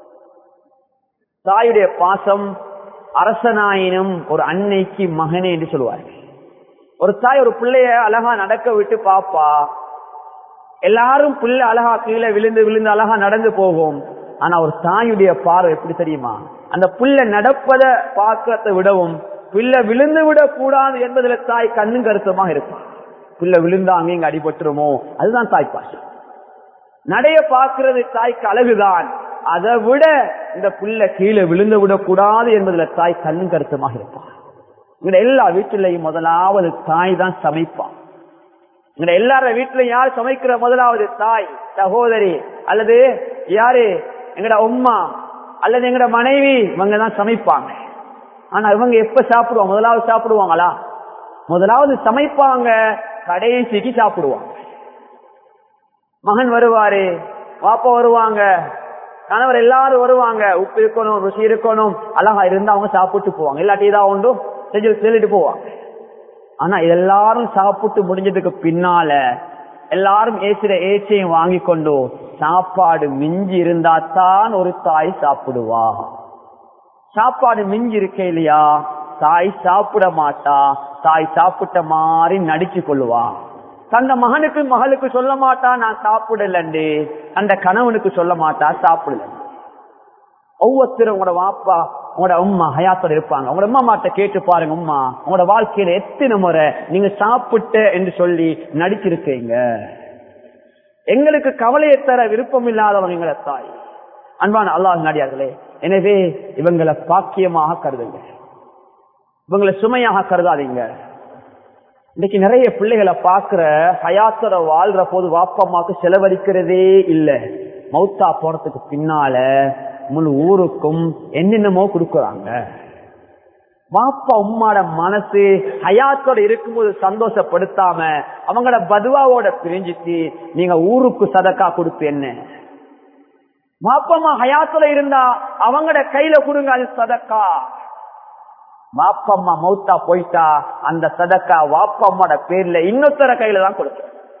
தாயுடைய பாசம் அரசனாயினும் ஒரு அன்னைக்கு மகனே என்று சொல்லுவார்கள் ஒரு தாய் ஒரு பிள்ளைய அழகா நடக்க விட்டு பாப்பா எல்லாரும் பிள்ளை அழகா கீழே விழுந்து விழுந்து அழகா நடந்து போகும் ஆனா ஒரு தாயுடைய பார்வை எப்படி தெரியுமா அந்த பிள்ளை நடப்பத பார்க்கறத விடவும் பிள்ளை விழுந்து விடக் கூடாது என்பதுல தாய் கண்ணும் கருத்துமாக இருப்பான் பிள்ளை விழுந்தா அங்க இங்க அடிபட்டுருமோ அதுதான் தாய் பாசம் நடைய பார்க்கிறது தாய்க்கு அழகுதான் அதை விட இந்த பிள்ளை கீழே விழுந்து விடக்கூடாது என்பதுல தாய் கண்ணும் கருத்துமாக இருப்பான் இங்க எல்லா வீட்டிலையும் முதலாவது தாய் தான் சமைப்பான் இங்க எல்லார வீட்டிலையும் யார் சமைக்கிற முதலாவது தாய் சகோதரி அல்லது யாரு எங்கட உம்மா அல்லது எங்கட மனைவி இவங்க தான் சமைப்பாங்க ஆனா இவங்க எப்ப சாப்பிடுவாங்க முதலாவது சாப்பிடுவாங்களா முதலாவது சமைப்பாங்க கடைசிக்கு சாப்பிடுவாங்க மகன் வருவாரு பாப்பா வருவாங்க கணவர் எல்லாரும் வருவாங்க உப்பு இருக்கணும் ருசி இருக்கணும் அழகா இருந்தா அவங்க சாப்பிட்டு போவாங்க இல்லாட்டி ஏதாவது ஒன்றும் செஞ்சு சொல்லிட்டு போவாங்க ஆனா எல்லாரும் சாப்பிட்டு முடிஞ்சதுக்கு பின்னால எல்லாரும் ஏசுற ஏச்சையும் வாங்கி கொண்டு சாப்பாடு மிஞ்சி இருந்தா தான் ஒரு தாய் சாப்பிடுவா சாப்பாடு மிஞ்சி இருக்க இல்லையா தாய் சாப்பிட மாட்டா தாய் சாப்பிட்ட மாதிரி நடிச்சு கொள்ளுவா தந்த மகனுக்கு மகளுக்கு சொல்ல மாட்டா நான் சாப்பிடலண்டு அந்த கணவனுக்கு சொல்ல மாட்டா சாப்பிடல ஒவ்வொருத்தரும் உங்களோட வாப்பா உங்களோட அம்மா ஹயாத்தோட இருப்பாங்க உங்களோட அம்மா மாட்ட கேட்டு பாருங்க அம்மா உங்களோட வாழ்க்கையில எத்தனை முறை நீங்க சாப்பிட்ட என்று சொல்லி நடிச்சிருக்கீங்க எங்களுக்கு கவலையை தர விருப்பம் இல்லாதவங்க எங்களை தாய் அன்பான அல்லாஹ் நாடியார்களே எனவே இவங்களை பாக்கியமாக கருதுங்க இவங்களை சுமையாக கருதாதீங்க இன்னைக்கு நிறைய பிள்ளைகளை பாக்குற ஹயாத்தோட வாழ்ற போது வாப்பம்மாக்கு செலவழிக்கிறதே இல்ல மௌத்தா போறதுக்கு பின்னால முழு ஊருக்கும் என்னென்னமோ கொடுக்கறாங்க வாப்பா உம்மாட மனசு ஹயாத்தோட இருக்கும்போது சந்தோஷப்படுத்தாம அவங்களோட பதுவாவோட பிரிஞ்சிட்டு நீங்க ஊருக்கு சதக்கா கொடுத்து என்ன வாப்பம்மா ஹயாத்துல இருந்தா அவங்களோட கையில கொடுங்க அது சதக்கா வாப்பம்மா மௌத்தா போயிட்டா அந்த சதக்கா வாப்பம்மாட பேர்ல இன்னொருத்தர கையில தான் கொடுக்க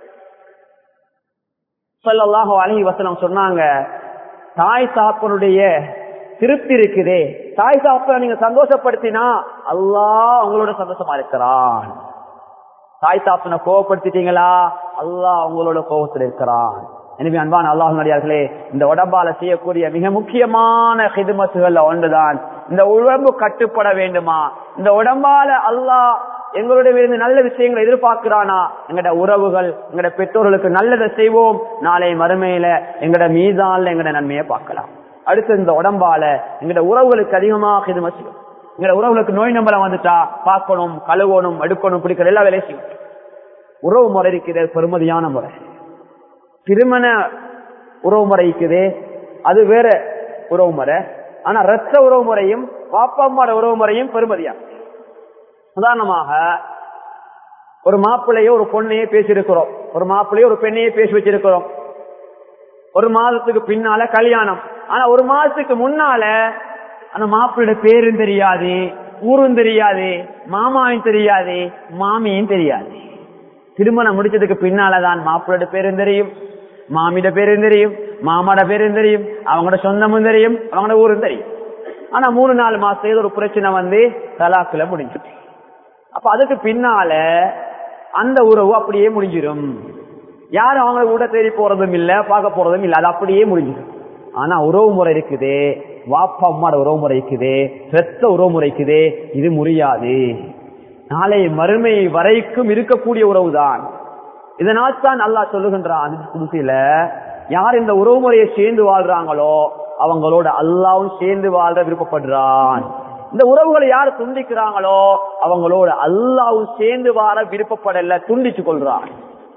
சொல்லலாக அழகி வசனம் சொன்னாங்க தாய் சாப்பனுடைய திருப்தி இருக்குதே தாய் சாப்பனை நீங்க சந்தோஷப்படுத்தினா அல்லாஹ் உங்களோட சந்தோஷமா இருக்கிறான் தாய் சாப்பனை கோவப்படுத்திட்டீங்களா அல்லாஹ் உங்களோட கோபத்தில் இருக்கிறான் எனவே அன்பான அல்லாஹ் நடிகார்களே இந்த உடம்பால செய்யக்கூடிய மிக முக்கியமான ஹிதுமத்துகள் ஒன்றுதான் இந்த உடம்பு கட்டுப்பட வேண்டுமா இந்த உடம்பால அல்லாஹ் எங்களுடைய இருந்து நல்ல விஷயங்களை எதிர்பார்க்கிறானா எங்கட உறவுகள் எங்கட பெற்றோர்களுக்கு நல்லதை செய்வோம் நாளை மறுமையில எங்கட மீதான்ல எங்கட நன்மையை பார்க்கலாம் அடுத்து இந்த உடம்பால எங்கட உறவுகளுக்கு அதிகமாக இது செய்யும் எங்கட உறவுகளுக்கு நோய் நம்பலம் வந்துட்டா பார்க்கணும் கழுவணும் எடுக்கணும் பிடிக்கிற எல்லா வேலையும் செய்யும் உறவு முறை இருக்கிறது பெருமதியான முறை திருமண உறவு முறை இருக்குது அது வேற உறவு முறை ஆனா ரத்த உறவு முறையும் பாப்பாம்மாட உறவு முறையும் பெருமதியா உதாரணமாக ஒரு மாப்பிள்ளையோ ஒரு பொண்ணையே பேசியிருக்கிறோம் ஒரு மாப்பிள்ளையோ ஒரு பெண்ணையே பேசி வச்சிருக்கிறோம் ஒரு மாதத்துக்கு பின்னால கல்யாணம் ஆனா ஒரு மாதத்துக்கு முன்னால அந்த மாப்பிள்ளையோட பேரும் தெரியாது ஊரும் தெரியாது மாமாவும் தெரியாது மாமியும் தெரியாது திருமணம் முடிச்சதுக்கு பின்னாலதான் மாப்பிள்ளோட பேரும் தெரியும் மாமிட பேரும் தெரியும் மாமாட பேரும் தெரியும் அவங்களோட சொந்தமும் தெரியும் அவங்களோட ஊரும் தெரியும் ஆனா மூணு நாலு மாசம் ஏதோ ஒரு பிரச்சனை வந்து தலாக்குல முடிஞ்சு அப்ப அதுக்கு பின்னால அந்த உறவு அப்படியே முடிஞ்சிடும் யாரும் அவங்க கூட தேடி போறதும் இல்ல பார்க்க போறதும் இல்ல அது அப்படியே முடிஞ்சிடும் ஆனா உறவு முறை இருக்குது வாப்பா அம்மாட உறவு முறை இருக்குது ரத்த உறவு முறை இருக்குது இது முடியாது நாளை மறுமை வரைக்கும் இருக்கக்கூடிய உறவுதான் இதனால் தான் அல்லாஹ் சொல்லுகின்றான் குடிசில யார் இந்த உறவு முறையை சேர்ந்து வாழ்றாங்களோ அவங்களோட அல்லாவும் சேர்ந்து வாழ்ற விருப்பப்படுறான் இந்த உறவுகளை யார் துண்டிக்கிறாங்களோ அவங்களோட அல்லாவும் சேர்ந்து வாழ விருப்பப்படல துண்டிச்சு கொள்றான்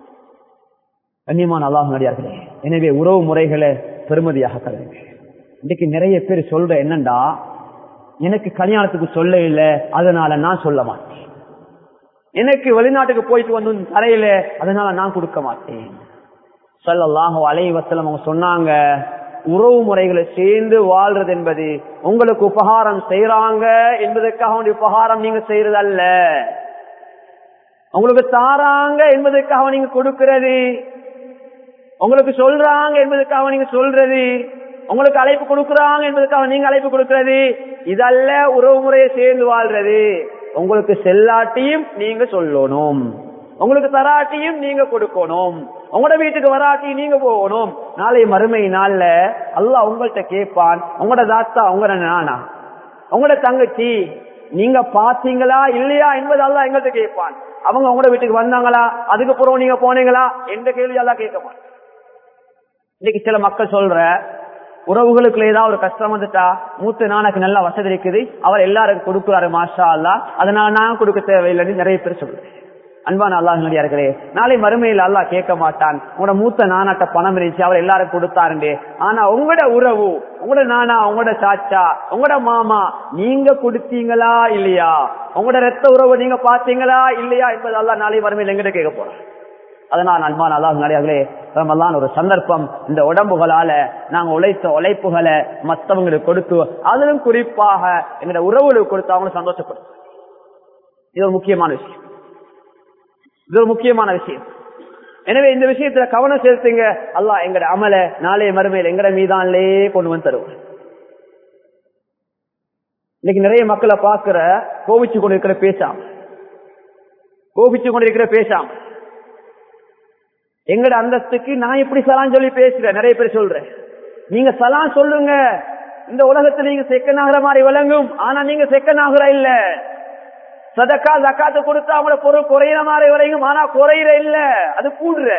கண்ணியமான அல்லாஹ் நடிகார்களே எனவே உறவு முறைகளை பெருமதியாக கருதுங்க இன்னைக்கு நிறைய பேர் சொல்ற என்னண்டா எனக்கு கல்யாணத்துக்கு சொல்ல இல்லை அதனால நான் சொல்ல மாட்டேன் எனக்கு வெளிநாட்டுக்கு போயிட்டு வந்து தரையில அதனால நான் கொடுக்க மாட்டேன் சொல்லலாம் அலை வசலம் அவங்க சொன்னாங்க உறவு முறைகளை சேர்ந்து வாழ்றது என்பது உங்களுக்கு உபகாரம் செய்யறாங்க என்பதற்காக அவனுடைய உபகாரம் நீங்க செய்யறது அல்ல உங்களுக்கு தாராங்க என்பதற்காக நீங்க கொடுக்கிறது உங்களுக்கு சொல்றாங்க என்பதற்காக நீங்க சொல்றது உங்களுக்கு அழைப்பு கொடுக்கறாங்க என்பதற்காக நீங்க அழைப்பு கொடுக்கிறது இதல்ல உறவு முறையை சேர்ந்து வாழ்றது உங்களுக்கு செல்லாட்டியும் நீங்க சொல்லணும் உங்களுக்கு தராட்டியும் நீங்க கொடுக்கணும் உங்களோட வீட்டுக்கு வராட்டி நீங்க போகணும் நாளை மறுமை நாள்ல அல்லாஹ் உங்கள்கிட்ட கேட்பான் உங்களோட தாத்தா உங்களோட நானா உங்களோட தங்கச்சி நீங்க பாத்தீங்களா இல்லையா என்பது அல்லா எங்கள்கிட்ட கேட்பான் அவங்க உங்களோட வீட்டுக்கு வந்தாங்களா அதுக்கப்புறம் நீங்க போனீங்களா எந்த கேள்வி எல்லாம் கேட்க மாட்டேன் இன்னைக்கு சில மக்கள் சொல்ற உறவுகளுக்குள்ள ஏதாவது ஒரு கஷ்டம் வந்துட்டா மூத்த நானுக்கு நல்ல வசதி இருக்குது அவர் எல்லாருக்கும் கொடுக்குறாரு மாஷா அல்லா அதனால நான் கொடுக்க தேவையில்லைன்னு நிறைய பேர் சொல்றேன் அன்பான அல்லாஹ் நடிகார்களே நாளை மறுமையில் அல்லாஹ் கேட்க மாட்டான் உங்களோட மூத்த நானாட்ட பணம் இருந்துச்சு அவர் எல்லாரும் கொடுத்தாருண்டே ஆனா உங்களோட உறவு உங்களோட நானா உங்களோட சாச்சா உங்களோட மாமா நீங்க கொடுத்தீங்களா இல்லையா உங்களோட ரத்த உறவு நீங்க பாத்தீங்களா இல்லையா என்பது அல்லாஹ் நாளை மறுமையில் எங்கிட்ட கேட்க போறேன் அதனால் அன்பான அல்லாஹ் நடிகார்களே ரமலான் ஒரு சந்தர்ப்பம் இந்த உடம்புகளால நாங்க உழைத்த உழைப்புகளை மற்றவங்களுக்கு கொடுத்து அதிலும் குறிப்பாக எங்களோட உறவுகளுக்கு கொடுத்து அவங்களும் சந்தோஷப்படும் இது ஒரு முக்கியமான விஷயம் இது ஒரு முக்கியமான விஷயம் எனவே இந்த விஷயத்துல கவனம் செலுத்துங்க அல்லாஹ் எங்கட அமல நாளைய மறுமையில் எங்கட மீதான்லே கொண்டு வந்து தருவோம் இன்னைக்கு நிறைய மக்களை பார்க்கிற கோபிச்சு கொண்டு இருக்கிற பேசாம கோபிச்சு கொண்டு இருக்கிற பேசாம எங்கட அந்தஸ்துக்கு நான் எப்படி சலான் சொல்லி பேசுறேன் நிறைய பேர் சொல்றேன் நீங்க சலான் சொல்லுங்க இந்த உலகத்துல நீங்க செக்கன் ஆகிற மாதிரி விளங்கும் ஆனா நீங்க செக்கன் ஆகுற இல்ல சதக்கா ஜக்காத்து கொடுத்தா அவங்களோட பொருள் குறையிற மாதிரி வரையும் ஆனா குறையிற இல்ல அது கூடுற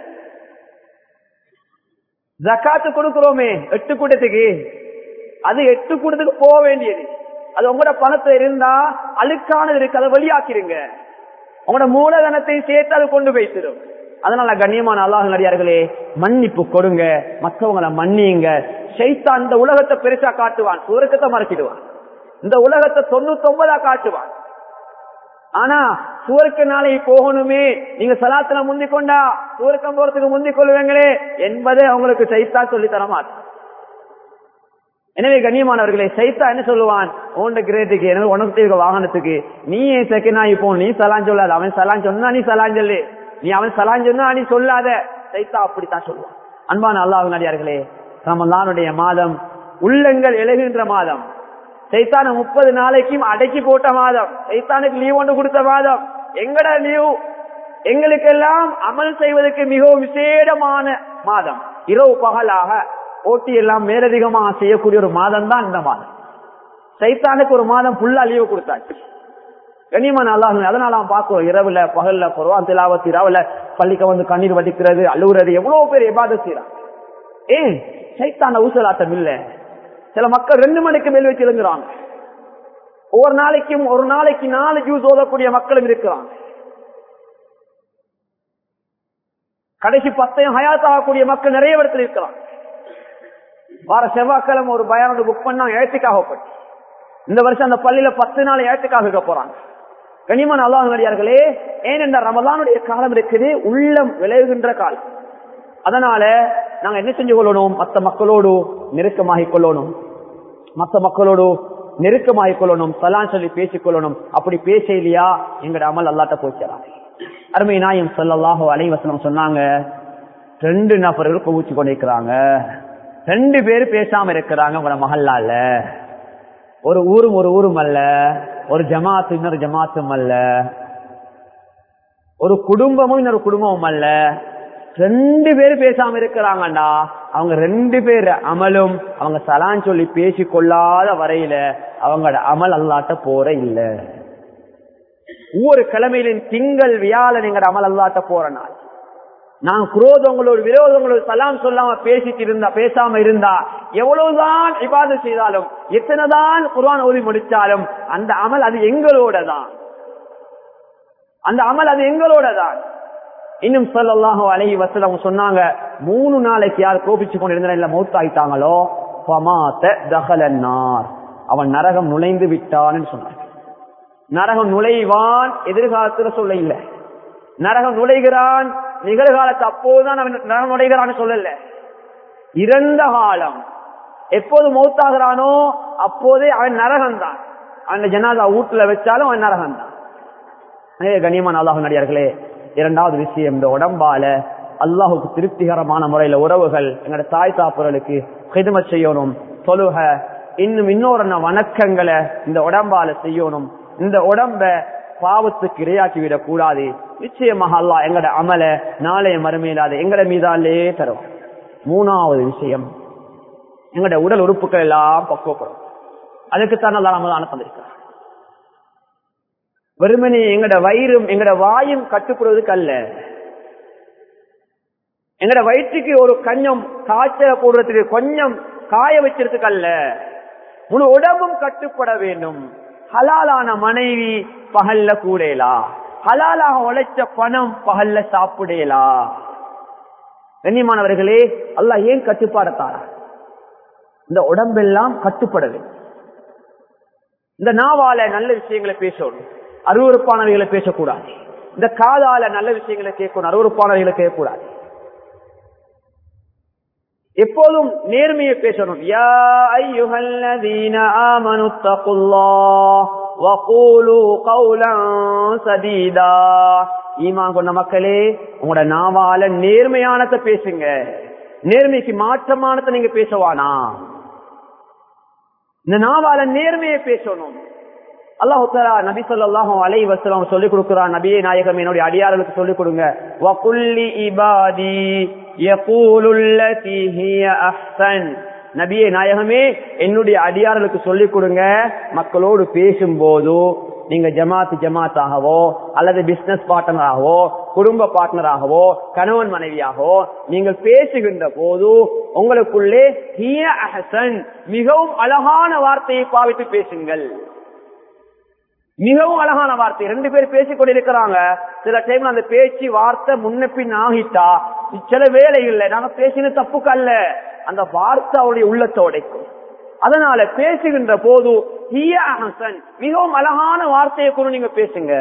ஜக்காத்து கொடுக்கிறோமே எட்டு கூட்டத்துக்கு அது எட்டு கூட்டத்துக்கு போக வேண்டியது அது உங்களோட பணத்தை இருந்தா அழுக்கானது இருக்கு அதை வெளியாக்கிருங்க உங்களோட மூலதனத்தை சேர்த்து அது கொண்டு போய்த்திடும் அதனால கண்ணியமான அல்லாஹ் நடிகார்களே மன்னிப்பு கொடுங்க மற்றவங்களை மன்னியுங்க ஷைத்தான் இந்த உலகத்தை பெருசா காட்டுவான் சுவர்க்கத்தை மறைச்சிடுவான் இந்த உலகத்தை தொண்ணூத்தி ஒன்பதா காட்டுவான் ஆனா சுவர்க்க நாளை போகணுமே நீங்க சலாத்துல முந்திக் கொண்டா சுவர்க்கம் போறதுக்கு முந்திக் கொள்வீங்களே என்பதை அவங்களுக்கு சைத்தா சொல்லி தர மாட்டான் எனவே கண்ணியமானவர்களே சைத்தா என்ன சொல்லுவான் உன்ட கிரேட்டுக்கு எனக்கு உனக்கு தேவை வாகனத்துக்கு நீ ஏன் செகண்ட் ஆகி போ நீ சலான் சொல்லாத அவன் சலான் சொன்னா நீ சலான் சொல்லு நீ அவன் சலான் சொன்னா நீ சொல்லாத சைத்தா அப்படித்தான் சொல்லுவான் அன்பான அல்லாஹ் நடிகார்களே ரமலானுடைய மாதம் உள்ளங்கள் எழுகின்ற மாதம் சைத்தான முப்பது நாளைக்கும் அடக்கி போட்ட மாதம் சைத்தானுக்கு லீவ் ஒன்று கொடுத்த மாதம் எங்கட லீவ் எங்களுக்கெல்லாம் அமல் செய்வதற்கு மிகவும் விசேடமான மாதம் இரவு பகலாக போட்டி எல்லாம் மேலதிகமாக செய்யக்கூடிய ஒரு மாதம் தான் இந்த மாதம் சைத்தானுக்கு ஒரு மாதம் ஃபுல்லா லீவு கொடுத்தாச்சு கனிமன் அல்லாஹ் அதனால அவன் பார்க்கிறோம் இரவுல பகல்ல குர்வான் திலாவத் இரவுல பள்ளிக்க வந்து கண்ணீர் வடிக்கிறது அழுகுறது எவ்வளவு பேர் எபாத செய்யறான் ஏன் சைத்தான ஊசலாட்டம் இல்ல சில மக்கள் ரெண்டு மணிக்கு மேல் வச்சு எழுங்குறாங்க ஒவ்வொரு நாளைக்கும் ஒரு நாளைக்கு நாலு ஜூஸ் ஓதக்கூடிய மக்களும் இருக்கிறாங்க கடைசி பத்தையும் ஹயாத் ஆகக்கூடிய மக்கள் நிறைய இடத்துல இருக்கிறாங்க வார செவ்வாய்க்கிழமை ஒரு பயானோட புக் பண்ணா ஏற்றுக்காக போட்டு இந்த வருஷம் அந்த பள்ளியில பத்து நாள் ஏற்றுக்காக இருக்க போறாங்க கனிமன் அல்லாஹ் நடிகார்களே ஏனென்ற ரமலானுடைய காலம் இருக்குது உள்ளம் விளைவுகின்ற காலம் அதனால நாங்க என்ன செஞ்சு கொள்ளணும் மற்ற மக்களோடு நெருக்கமாகிக் கொள்ளணும் மற்ற மக்களோடு நெருக்கமாகிக் கொள்ளணும் சலான் சொல்லி பேசிக் கொள்ளணும் அப்படி பேச இல்லையா எங்கட அமல் அல்லாட்ட போய்க்கிறாங்க அருமை நாயம் சொல்லலாஹோ அலைவசனம் சொன்னாங்க ரெண்டு நபர்கள் குவிச்சு கொண்டிருக்கிறாங்க ரெண்டு பேர் பேசாம இருக்கிறாங்க உங்களோட மகல்லால ஒரு ஊரும் ஒரு ஊரும் அல்ல ஒரு ஜமாத்து இன்னொரு ஜமாத்தும் அல்ல ஒரு குடும்பமும் இன்னொரு குடும்பமும் அல்ல ரெண்டு பேர் பேசாம இருக்கிறாங்கடா அவங்க ரெண்டு பேர் அமலும் அவங்க சலான் சொல்லி பேசி கொள்ளாத வரையில அவங்களோட அமல் அல்லாட்ட போற இல்ல ஒவ்வொரு கிழமையிலும் திங்கள் வியாழன் எங்கட அமல் அல்லாட்ட போற நாள் நான் குரோதங்களோடு விரோதங்களோடு சலாம் சொல்லாம பேசிட்டு இருந்தா பேசாம இருந்தா எவ்வளவுதான் இபாத செய்தாலும் எத்தனைதான் குர்ஆன் ஓதி முடிச்சாலும் அந்த அமல் அது எங்களோட தான் அந்த அமல் அது எங்களோட தான் இன்னும் சொல்லலாக அழகி வசல் அவங்க சொன்னாங்க மூணு நாளைக்கு யார் கோபிச்சு கொண்டு இருந்தா இல்ல மௌத்தாயிட்டாங்களோ பமாத்த தகலன்னார் அவன் நரகம் நுழைந்து விட்டான்னு சொன்னார் நரகம் நுழைவான் எதிர்காலத்துல சொல்ல இல்லை நரகம் நுழைகிறான் நிகழ்காலத்து அப்போதுதான் அவன் நரகம் நுழைகிறான்னு சொல்லல இறந்த காலம் எப்போது மௌத்தாகிறானோ அப்போதே அவன் நரகம் தான் அவன் ஜனாதா வீட்டுல வச்சாலும் அவன் நரகம் தான் கண்ணியமான அல்லாஹ் நடிகார்களே இரண்டாவது விஷயம் இந்த உடம்பால அல்லாஹுக்கு திருப்திகரமான முறையில உறவுகள் எங்களோட தாய் தாப்புகளுக்கு ஹிதம செய்யணும் தொழுக இன்னும் இன்னொரு வணக்கங்களை இந்த உடம்பால செய்யணும் இந்த உடம்ப பாவத்துக்கு இரையாக்கி விடக் கூடாது நிச்சயமாக அல்லா எங்கட அமல நாளைய மறுமையிலாத எங்கட மீதாலே தரும் மூணாவது விஷயம் எங்கட உடல் உறுப்புகள் எல்லாம் பக்குவப்படும் அதுக்குத்தான் நல்லா நம்ம அனுப்பிருக்கிறார் வெறுமனே எங்கட வயிறும் எங்கட வாயும் கட்டுப்படுவதுக்கு அல்ல எங்கட வயிற்றுக்கு ஒரு கஞ்சம் காய்ச்சல போடுறதுக்கு கொஞ்சம் காய வச்சிருக்கிறதுக்கு அல்ல முழு உடம்பும் கட்டுப்பட வேண்டும் ஹலாலான மனைவி பகல்ல கூடலா ஹலாலாக உழைச்ச பணம் பகல்ல சாப்பிடலா கண்ணியமானவர்களே அல்ல ஏன் கட்டுப்பாடத்தாரா இந்த உடம்பெல்லாம் கட்டுப்பட வேண்டும் இந்த நாவால நல்ல விஷயங்களை பேசணும் அருவறுப்பானவைகளை பேசக்கூடாது இந்த காதால நல்ல விஷயங்களை கேட்கணும் அருவறுப்பானவைகளை கேட்கக்கூடாது எப்போதும் நேர்மையை பேசணும் யா ஐயுஹல்லதீன ஆமனு தகுல்லாஹ் வகூலு கௌலன் சதீதா ஈமான் கொண்ட மக்களே உங்களோட நாவால நேர்மையானதை பேசுங்க நேர்மைக்கு மாற்றமானதை நீங்க பேசவானா இந்த நாவால நேர்மையை பேசணும் அல்லாஹு தலா நபி சொல்லாஹும் அலை வசலம் சொல்லிக் கொடுக்கிறான் நபியே நாயகம் என்னுடைய அடியார்களுக்கு சொல்லிக் கொடுங்க வகுல்லி இபாதி நபியே நாயகமே என்னுடைய அடியார்களுக்கு சொல்லிக் கொடுங்க மக்களோடு பேசும் போது நீங்க ஜமாத் ஜமாத்தாகவோ அல்லது பிசினஸ் பார்ட்னராகவோ குடும்ப பார்ட்னராகவோ கணவன் மனைவியாகவோ நீங்கள் பேசுகின்ற போது உங்களுக்குள்ளே மிகவும் அழகான வார்த்தையை பாவித்து பேசுங்கள் மிகவும் அழகான வார்த்தை ரெண்டு பேர் பேசிக் கொண்டிருக்கிறாங்க சில டைம்ல அந்த பேச்சு வார்த்தை முன்ன பின் ஆகிட்டா சில வேலைகள்ல நாங்க பேசின தப்புக்கு அல்ல அந்த வார்த்தை அவருடைய உள்ளத்தை உடைக்கும் அதனால பேசுகின்ற போது மிகவும் அழகான வார்த்தையை கூட நீங்க பேசுங்க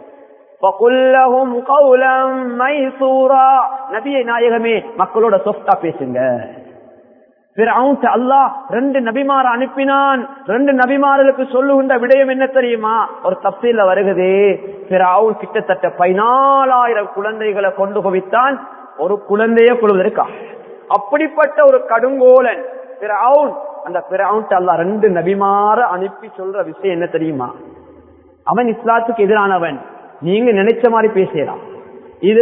நபியை நாயகமே மக்களோட சொஃப்டா பேசுங்க அல்லாஹ் ரெண்டு நபிமார அனுப்பினான் ரெண்டு நபிமார்களுக்கு சொல்லுகின்ற விடயம் என்ன தெரியுமா ஒரு தப்சீல வருகுது பிறவுன் கிட்டத்தட்ட பதினாலாயிரம் குழந்தைகளை கொண்டு குவித்தான் ஒரு குழந்தைய கொள்வதற்கா அப்படிப்பட்ட ஒரு கடுங்கோலன் பிறவுன் அந்த பிறவுன் அல்லா ரெண்டு நபிமார அனுப்பி சொல்ற விஷயம் என்ன தெரியுமா அவன் இஸ்லாத்துக்கு எதிரானவன் நீங்க நினைச்ச மாதிரி பேசலாம் இது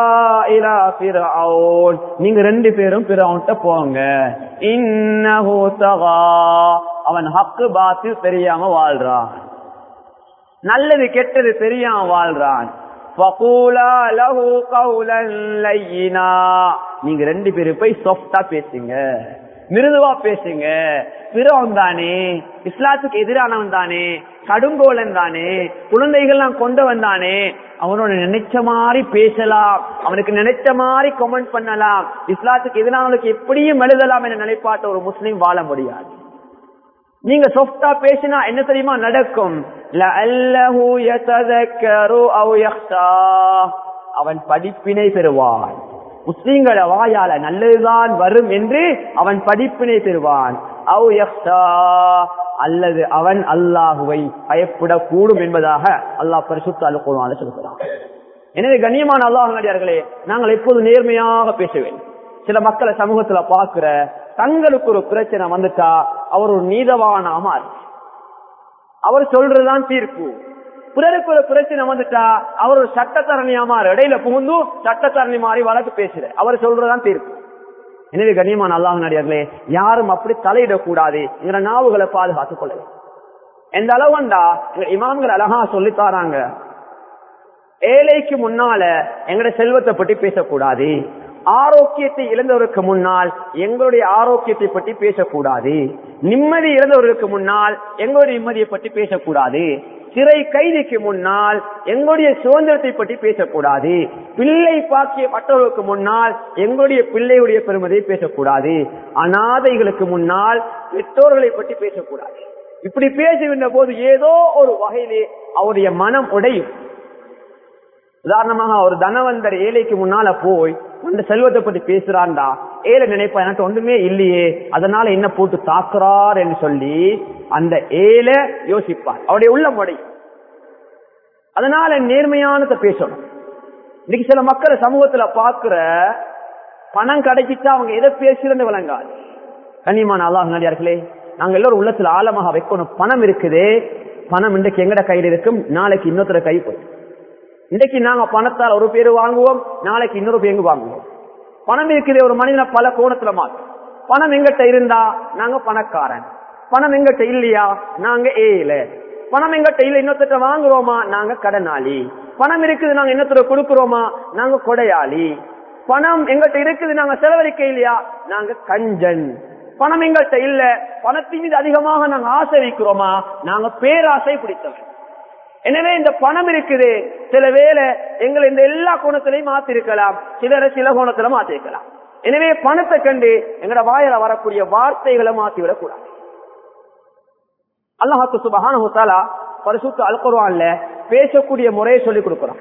நீங்க ரெண்டு பேரும் பிறவுன்ட்ட போங்க அவன் ஹக்கு பாத்து தெரியாம வாழ்றான் நல்லது கெட்டது தெரியாம வாழ்றான் நீங்க ரெண்டு பேரும் போய் சாஃப்டா பேசுங்க மிருதுவா பேசுங்க பிறவன் தானே இஸ்லாத்துக்கு எதிரானவன் தானே கடுங்கோலன் தானே குழந்தைகள் கொண்டு வந்தானே அவனோட நினைச்ச மாதிரி பேசலாம் அவனுக்கு நினைச்ச மாதிரி கமெண்ட் பண்ணலாம் இஸ்லாத்துக்கு எதிரானவனுக்கு எப்படியும் எழுதலாம் என நினைப்பாட்ட ஒரு முஸ்லீம் வாழ முடியாது நீங்க சொஃப்டா பேசினா என்ன தெரியுமா நடக்கும் அவன் படிப்பினை பெறுவான் முஸ்லீம்கள வாயால நல்லதுதான் வரும் என்று அவன் படிப்பினை பெறுவான் அல்லது அவன் அல்லாஹுவை பயப்படக்கூடும் என்பதாக அல்லாஹ் பரிசுத்த அலுக்குவான சொல்கிறான் எனவே கண்ணியமான அல்லாஹர்களே நாங்கள் எப்போது நேர்மையாக பேச வேண்டும் சில மக்களை சமூகத்துல பாக்குற தங்களுக்கு ஒரு பிரச்சனை வந்துட்டா அவர் ஒரு நீதவான அமார் அவர் சொல்றதுதான் தீர்ப்பு பிறருக்கு ஒரு பிரச்சனை வந்துட்டா அவர் ஒரு சட்டத்தரணியாமார் இடையில புகுந்து சட்டத்தரணி மாறி வழக்கு பேசுற அவர் சொல்றதுதான் தீர்ப்பு எனவே கண்ணியமான அல்லாஹ் நடிகர்களே யாரும் அப்படி தலையிடக்கூடாது எங்க நாவுகளை பாதுகாத்துக் கொள்ள எந்த அளவுண்டா எங்க இமாம்கள் அழகா சொல்லி தாராங்க ஏழைக்கு முன்னால எங்கட செல்வத்தை பற்றி பேசக்கூடாது ஆரோக்கியத்தை இழந்தவருக்கு முன்னால் எங்களுடைய ஆரோக்கியத்தை பற்றி பேசக்கூடாது நிம்மதி இழந்தவருக்கு முன்னால் எங்களுடைய நிம்மதியை பற்றி பேசக்கூடாது சிறை கைதிக்கு முன்னால் எங்களுடைய சுதந்திரத்தை பற்றி பேசக்கூடாது பிள்ளை பாக்கிய மற்றவர்களுக்கு முன்னால் எங்களுடைய பிள்ளையுடைய பெருமதியை பேசக்கூடாது அனாதைகளுக்கு முன்னால் பெற்றோர்களை பற்றி பேசக்கூடாது இப்படி பேசுகின்ற போது ஏதோ ஒரு வகையிலே அவருடைய மனம் உடையும் உதாரணமாக ஒரு தனவந்தர் ஏழைக்கு முன்னால போய் அந்த செல்வத்தை பத்தி பேசுறான்டா ஏழை நினைப்பா எனக்கு ஒன்றுமே இல்லையே அதனால என்ன போட்டு தாக்குறார் என்று சொல்லி அந்த ஏழை யோசிப்பார் அவருடைய உள்ள முடை அதனால நேர்மையானதை பேசணும் இன்னைக்கு சில மக்களை சமூகத்துல பாக்குற பணம் கிடைச்சிட்டா அவங்க எதை பேசுறன்னு விளங்காது கண்ணியமான அல்லாஹ் நடிகார்களே நாங்க எல்லாரும் உள்ளத்துல ஆழமாக வைக்கணும் பணம் இருக்குது பணம் இன்றைக்கு எங்கட கையில் இருக்கும் நாளைக்கு இன்னொருத்தர கை போய் இன்றைக்கு நாங்க பணத்தால் ஒரு பேர் வாங்குவோம் நாளைக்கு இன்னொரு பேங்கு வாங்குவோம் பணம் இருக்குது ஒரு மனிதனை பல கோணத்துல மாற்றும் பணம் எங்கிட்ட இருந்தா நாங்க பணக்காரன் பணம் எங்கிட்ட இல்லையா நாங்க ஏல பணம் எங்கிட்ட இல்ல இன்னொருத்த வாங்குறோமா நாங்க கடனாளி பணம் இருக்குது நாங்க இன்னொருத்தர கொடுக்கிறோமா நாங்க கொடையாளி பணம் எங்கிட்ட இருக்குது நாங்க செலவழிக்க இல்லையா நாங்க கஞ்சன் பணம் எங்கள்கிட்ட இல்ல பணத்தின் மீது அதிகமாக நாங்க ஆசை வைக்கிறோமா நாங்க பேராசை பிடித்தவன் எனவே இந்த பணம் இருக்குது சில வேலை எங்களை இந்த எல்லா கோணத்திலையும் மாத்திருக்கலாம் சிலரை சில கோணத்துல மாத்திருக்கலாம் எனவே பணத்தை கண்டு எங்கட வாயில வரக்கூடிய வார்த்தைகளை மாத்திவிடக் கூடாது அல்லாஹாக்கு சுபஹான பரிசுத்த அல்குர்வான்ல பேசக்கூடிய முறையை சொல்லிக் கொடுக்கிறோம்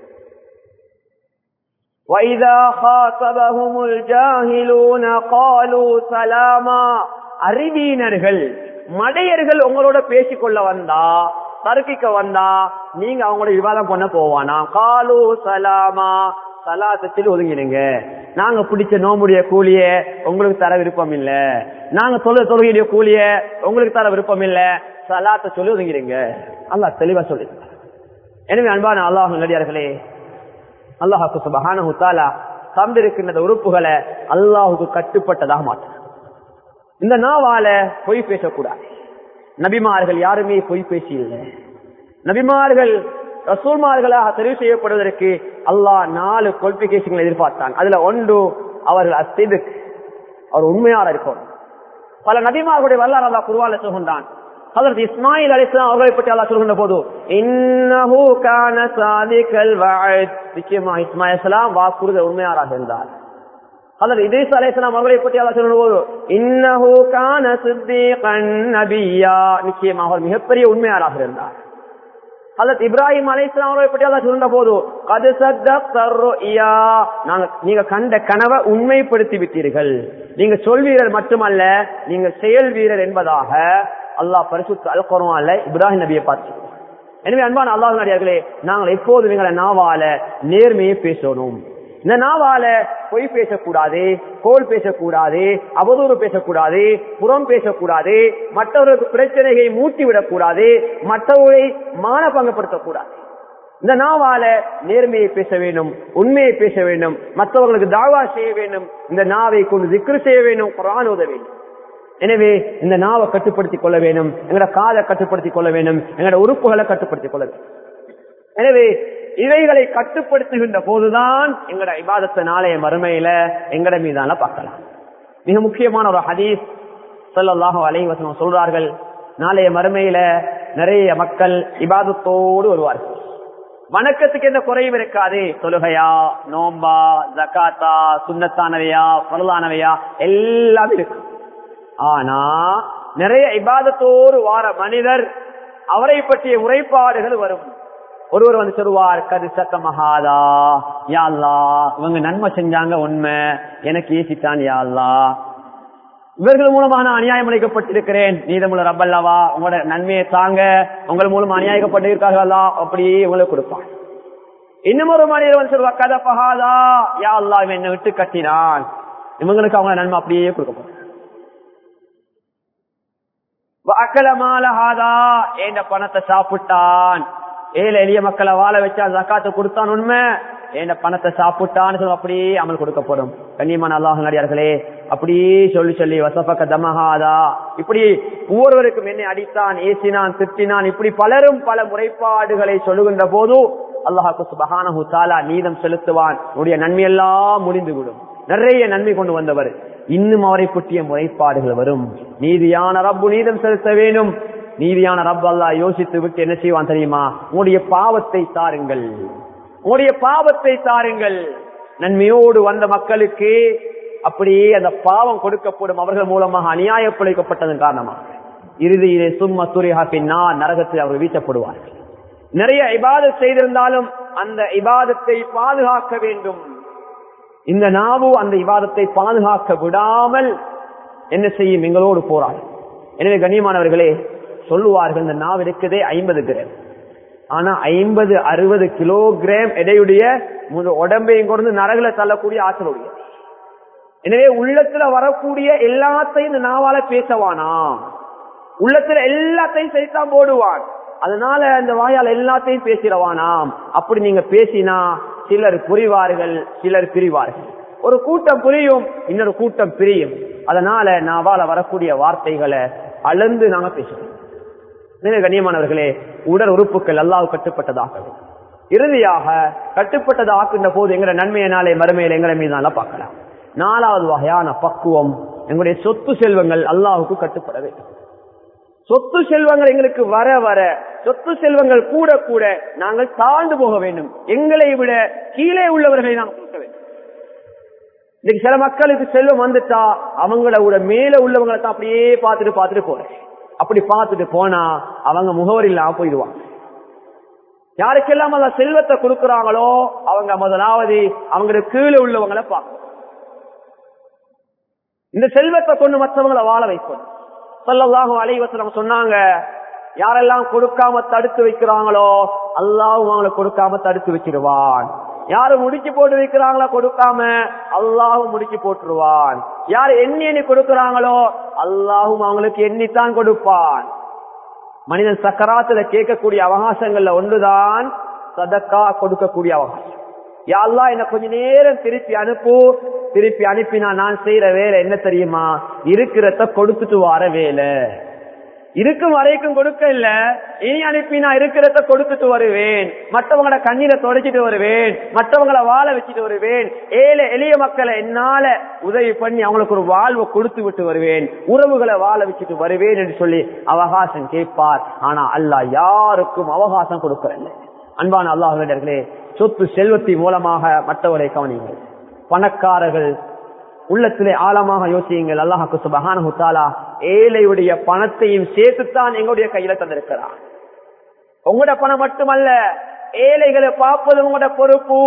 وَإِذَا خَاطَبَهُمُ الْجَاهِلُونَ قَالُوا سَلَامًا அறிவீனர்கள் மடையர்கள் உங்களோட பேசிக்கொள்ள வந்தா தர்க்கிக்க வந்தா நீங்க அவங்களோட விவாதம் பண்ண போவானா காலு சலாமா சலாத்தத்தில் ஒதுங்கிடுங்க நாங்க பிடிச்ச நோம்புடைய கூலிய உங்களுக்கு தர விருப்பம் இல்ல நாங்க சொல்ல தொழுகையுடைய கூலிய உங்களுக்கு தர விருப்பம் இல்ல சலாத்த சொல்லி ஒதுங்கிடுங்க அல்லாஹ் தெளிவா சொல்லி எனவே அன்பான அல்லாஹ் நடிகார்களே அல்லாஹாக்கு சுபஹான தாலா தந்திருக்கின்ற உறுப்புகளை அல்லாஹுக்கு கட்டுப்பட்டதாக மாற்ற இந்த நாவால பொய் பேசக்கூடாது நபிமார்கள் யாருமே பொய் பேசி இல்லை நபிமார்கள் ரசூல்மார்களாக தெரிவு செய்யப்படுவதற்கு அல்லாஹ் நாலு குவாலிபிகேஷன்களை எதிர்பார்த்தான் அதுல ஒன்று அவர்கள் அஸ்திது அவர் உண்மையாக இருக்கும் பல நபிமார்களுடைய வரலாறு அல்லா குருவால சொல்கின்றான் அதற்கு இஸ்மாயில் அலிஸ்லாம் அவர்களை பற்றி அல்லா சொல்கின்ற போது இன்னஹு கான சாதிகல் வஅத் நிச்சயமா இஸ்மாயில் வாக்குறுதி உண்மையாராக இருந்தார் அதற்கு இதேஸ் அலைஹிஸ்ஸலாம் அவர்களை பற்றி அல்லா சொல்கின்ற போது இன்னஹு கான சித்தீகன் நபியா நிச்சயமாக அவர் மிகப்பெரிய உண்மையாராக இருந்தார் அதற்கு இப்ராஹிம் அலைஹிஸ்ஸலாம் அவர்களை பற்றி அல்லா சொல்கின்ற போது கது சத்தர்ருயா நாங்க நீங்க கண்ட கனவை உண்மைப்படுத்தி விட்டீர்கள் நீங்க சொல்வீரர் மட்டுமல்ல நீங்க செயல் வீரர் என்பதாக அல்லாஹ் பரிசுத்த அல் குர்ஆன்ல இப்ராஹிம் நபியை பார்த்து எனவே அன்பான அல்லாஹ் நடிகார்களே நாங்கள் எப்போதும் எங்களை நாவால நேர்மையை பேசணும் இந்த நாவால பொய் பேசக்கூடாது கோல் பேசக்கூடாது அவதூறு பேசக்கூடாது புறம் பேசக்கூடாது மற்றவர்களுக்கு பிரச்சனைகளை மூட்டி விடக்கூடாது மற்றவர்களை மானபங்கப்படுத்தக்கூடாது இந்த நாவால நேர்மையை பேச வேண்டும் உண்மையை பேச வேண்டும் மற்றவர்களுக்கு தாவா செய்ய வேண்டும் இந்த நாவை கொண்டு திக்ரு செய்ய வேண்டும் குரான் ஓத வேண்டும் எனவே இந்த நாவை கட்டுப்படுத்திக் கொள்ள வேண்டும் எங்களோட காதை கட்டுப்படுத்திக் கொள்ள வேண்டும் எங்களோட உறுப்புகளை கட்டுப்படுத்திக் கொள்ள வேண்டும் எனவே இவைகளை கட்டுப்படுத்துகின்ற போதுதான் எங்களோட இபாதத்தை நாளைய மறுமையில எங்கட மீதான பார்க்கலாம் மிக முக்கியமான ஒரு ஹதீஸ் சொல்லலாக அலைவசனம் சொல்றார்கள் நாளைய மறுமையில நிறைய மக்கள் இபாதத்தோடு வருவார்கள் வணக்கத்துக்கு எந்த குறையும் இருக்காது தொழுகையா நோம்பா ஜக்காத்தா சுண்ணத்தானவையா பரலானவையா எல்லாம் இருக்கு ஆனா நிறைய இபாதத்தோடு வார மனிதர் அவரை பற்றிய முறைப்பாடுகள் வரும் ஒருவர் வந்து சொல்லுவார் கது சத்தமகாதா யாழ்லா இவங்க நன்மை செஞ்சாங்க உண்மை எனக்கு ஏசித்தான் யாழ்லா இவர்கள் மூலமாக நான் அநியாயம் அளிக்கப்பட்டிருக்கிறேன் நீதமுள்ள ரப்பல்லவா உங்களோட நன்மையை தாங்க உங்கள் மூலம் அநியாயப்பட்டிருக்கார்களா அப்படியே உங்களுக்கு கொடுப்பான் இன்னும் ஒரு மனிதன் சொல்வா கதை பகாதா யா அல்லா இவன் என்னை விட்டு கட்டினான் இவங்களுக்கு அவங்க நன்மை அப்படியே கொடுக்கப்படும் அக்கலமாலஹாதா ஏண்ட பணத்தை சாப்பிட்டான் ஏழை எளிய மக்களை வாழ வச்சா ஜக்காத்தை கொடுத்தான் உண்மை ஏண்ட பணத்தை சாப்பிட்டான்னு சொல்லி அப்படியே அமல் கொடுக்கப்படும் கண்ணியமான அல்லாஹ் நடிகார்களே அப்படியே சொல்லி சொல்லி வசப்பக்க தமஹாதா இப்படி ஒவ்வொருவருக்கும் என்னை அடித்தான் ஏசினான் திட்டினான் இப்படி பலரும் பல முறைப்பாடுகளை சொல்லுகின்ற போது அல்லாஹாக்கு சுபஹானஹு தாலா நீதம் செலுத்துவான் உடைய நன்மையெல்லாம் முடிந்துவிடும் நிறைய நன்மை கொண்டு வந்தவர் இன்னும் அவரை பற்றிய முறைப்பாடுகள் வரும் நீதியான ரப்பு நீதம் செலுத்த வேண்டும் நீதியான ரப் அல்லா யோசித்து விட்டு என்ன செய்வான் தெரியுமா உங்களுடைய பாவத்தை தாருங்கள் உங்களுடைய பாவத்தை தாருங்கள் நன்மையோடு வந்த மக்களுக்கு அப்படியே அந்த பாவம் கொடுக்கப்படும் அவர்கள் மூலமாக அநியாயம் பிழைக்கப்பட்டதன் காரணமாக இறுதியிலே சும்மா துரிஹா பின்னா நரகத்தில் அவர்கள் வீசப்படுவார்கள் நிறைய இபாதத் செய்திருந்தாலும் அந்த இபாதத்தை பாதுகாக்க வேண்டும் இந்த நாவு அந்த இவாதத்தை பாதுகாக்க விடாமல் என்ன செய்யும் எங்களோடு போராடு எனவே கண்ணியமானவர்களே சொல்லுவார்கள் இந்த நாவு இருக்குதே ஐம்பது கிராம் ஆனா ஐம்பது அறுபது கிலோகிராம் எடையுடைய உடம்பையும் கொண்டு நரகுல தள்ளக்கூடிய ஆற்றல் உடைய எனவே உள்ளத்துல வரக்கூடிய எல்லாத்தையும் இந்த நாவால பேசவானா உள்ளத்துல எல்லாத்தையும் செய்தான் போடுவான் அதனால அந்த வாயால் எல்லாத்தையும் பேசிடவானாம் அப்படி நீங்க பேசினா சிலர் புரிவார்கள் சிலர் பிரிவார்கள் ஒரு கூட்டம் புரியும் இன்னொரு கூட்டம் பிரியும் அதனால நாவால வரக்கூடிய வார்த்தைகளை அளந்து நாங்க பேசுவோம் கண்ணியமானவர்களே உடல் உறுப்புகள் அல்லாவு கட்டுப்பட்டதாக இறுதியாக கட்டுப்பட்டதை ஆக்குகின்ற போது எங்கட நன்மையினாலே மறுமையில எங்களை மீதான பார்க்கலாம் நாலாவது வகையான பக்குவம் எங்களுடைய சொத்து செல்வங்கள் அல்லாவுக்கு கட்டுப்பட வேண்டும் சொத்து செல்வங்கள் எங்களுக்கு வர வர சொத்து செல்வங்கள் கூட கூட நாங்கள் தாழ்ந்து போக வேண்டும் எங்களை விட கீழே உள்ளவர்களை நாம் கொடுக்க வேண்டும் இன்னைக்கு சில மக்களுக்கு செல்வம் வந்துட்டா அவங்கள விட மேல உள்ளவங்களை தான் அப்படியே பார்த்துட்டு பார்த்துட்டு போறேன் அப்படி பார்த்துட்டு போனா அவங்க முகவரி இல்லாம போயிடுவாங்க யாருக்கெல்லாம் அந்த செல்வத்தை கொடுக்கறாங்களோ அவங்க முதலாவது அவங்களுக்கு கீழே உள்ளவங்களை பார்க்கணும் இந்த செல்வத்தை கொண்டு மற்றவங்களை வாழ வைக்கணும் சொல்லலாகும் அலைவசனம் சொன்னாங்க யாரெல்லாம் கொடுக்காம தடுத்து வைக்கிறாங்களோ அல்லாவும் அவங்களை கொடுக்காம தடுத்து வச்சிருவான் யாரு முடிச்சு போட்டு வைக்கிறாங்களோ கொடுக்காம அல்லாஹும் முடிச்சு போட்டுருவான் யார் எண்ணி எண்ணி கொடுக்கிறாங்களோ அல்லாஹும் அவங்களுக்கு எண்ணித்தான் கொடுப்பான் மனிதன் சக்கராத்துல கேட்கக்கூடிய அவகாசங்கள்ல ஒன்றுதான் சதக்கா கொடுக்கக்கூடிய அவகாசம் யாழ்லா என்ன கொஞ்ச நேரம் திருப்பி அனுப்பு திருப்பி அனுப்பினா நான் செய்யற வேலை என்ன தெரியுமா இருக்கிறத கொடுத்துட்டு வர வேலை இருக்கும் வரைக்கும் கொடுக்க இல்ல இனி அனுப்பினா இருக்கிறத கொடுத்துட்டு வருவேன் மற்றவங்களோட கண்ணீரை தொடச்சிட்டு வருவேன் மற்றவங்களை வாழ வச்சுட்டு வருவேன் ஏழை எளிய மக்களை என்னால உதவி பண்ணி அவங்களுக்கு ஒரு வாழ்வை கொடுத்து விட்டு வருவேன் உறவுகளை வாழ வச்சுட்டு வருவேன் என்று சொல்லி அவகாசம் கேட்பார் ஆனா அல்லா யாருக்கும் அவகாசம் கொடுக்கறதில்லை அன்பான அல்லாஹர்களே சொத்து செல்வத்தின் மூலமாக மற்றவரை கவனிங்கள் பணக்காரர்கள் உள்ளத்திலே ஆழமாக யோசியுங்கள் அல்லாஹாக்கு சுபகான ஹுத்தாலா ஏழையுடைய பணத்தையும் சேர்த்துத்தான் எங்களுடைய கையில தந்திருக்கிறார் உங்களோட பணம் மட்டுமல்ல ஏழைகளை பார்ப்பது உங்களோட பொறுப்பு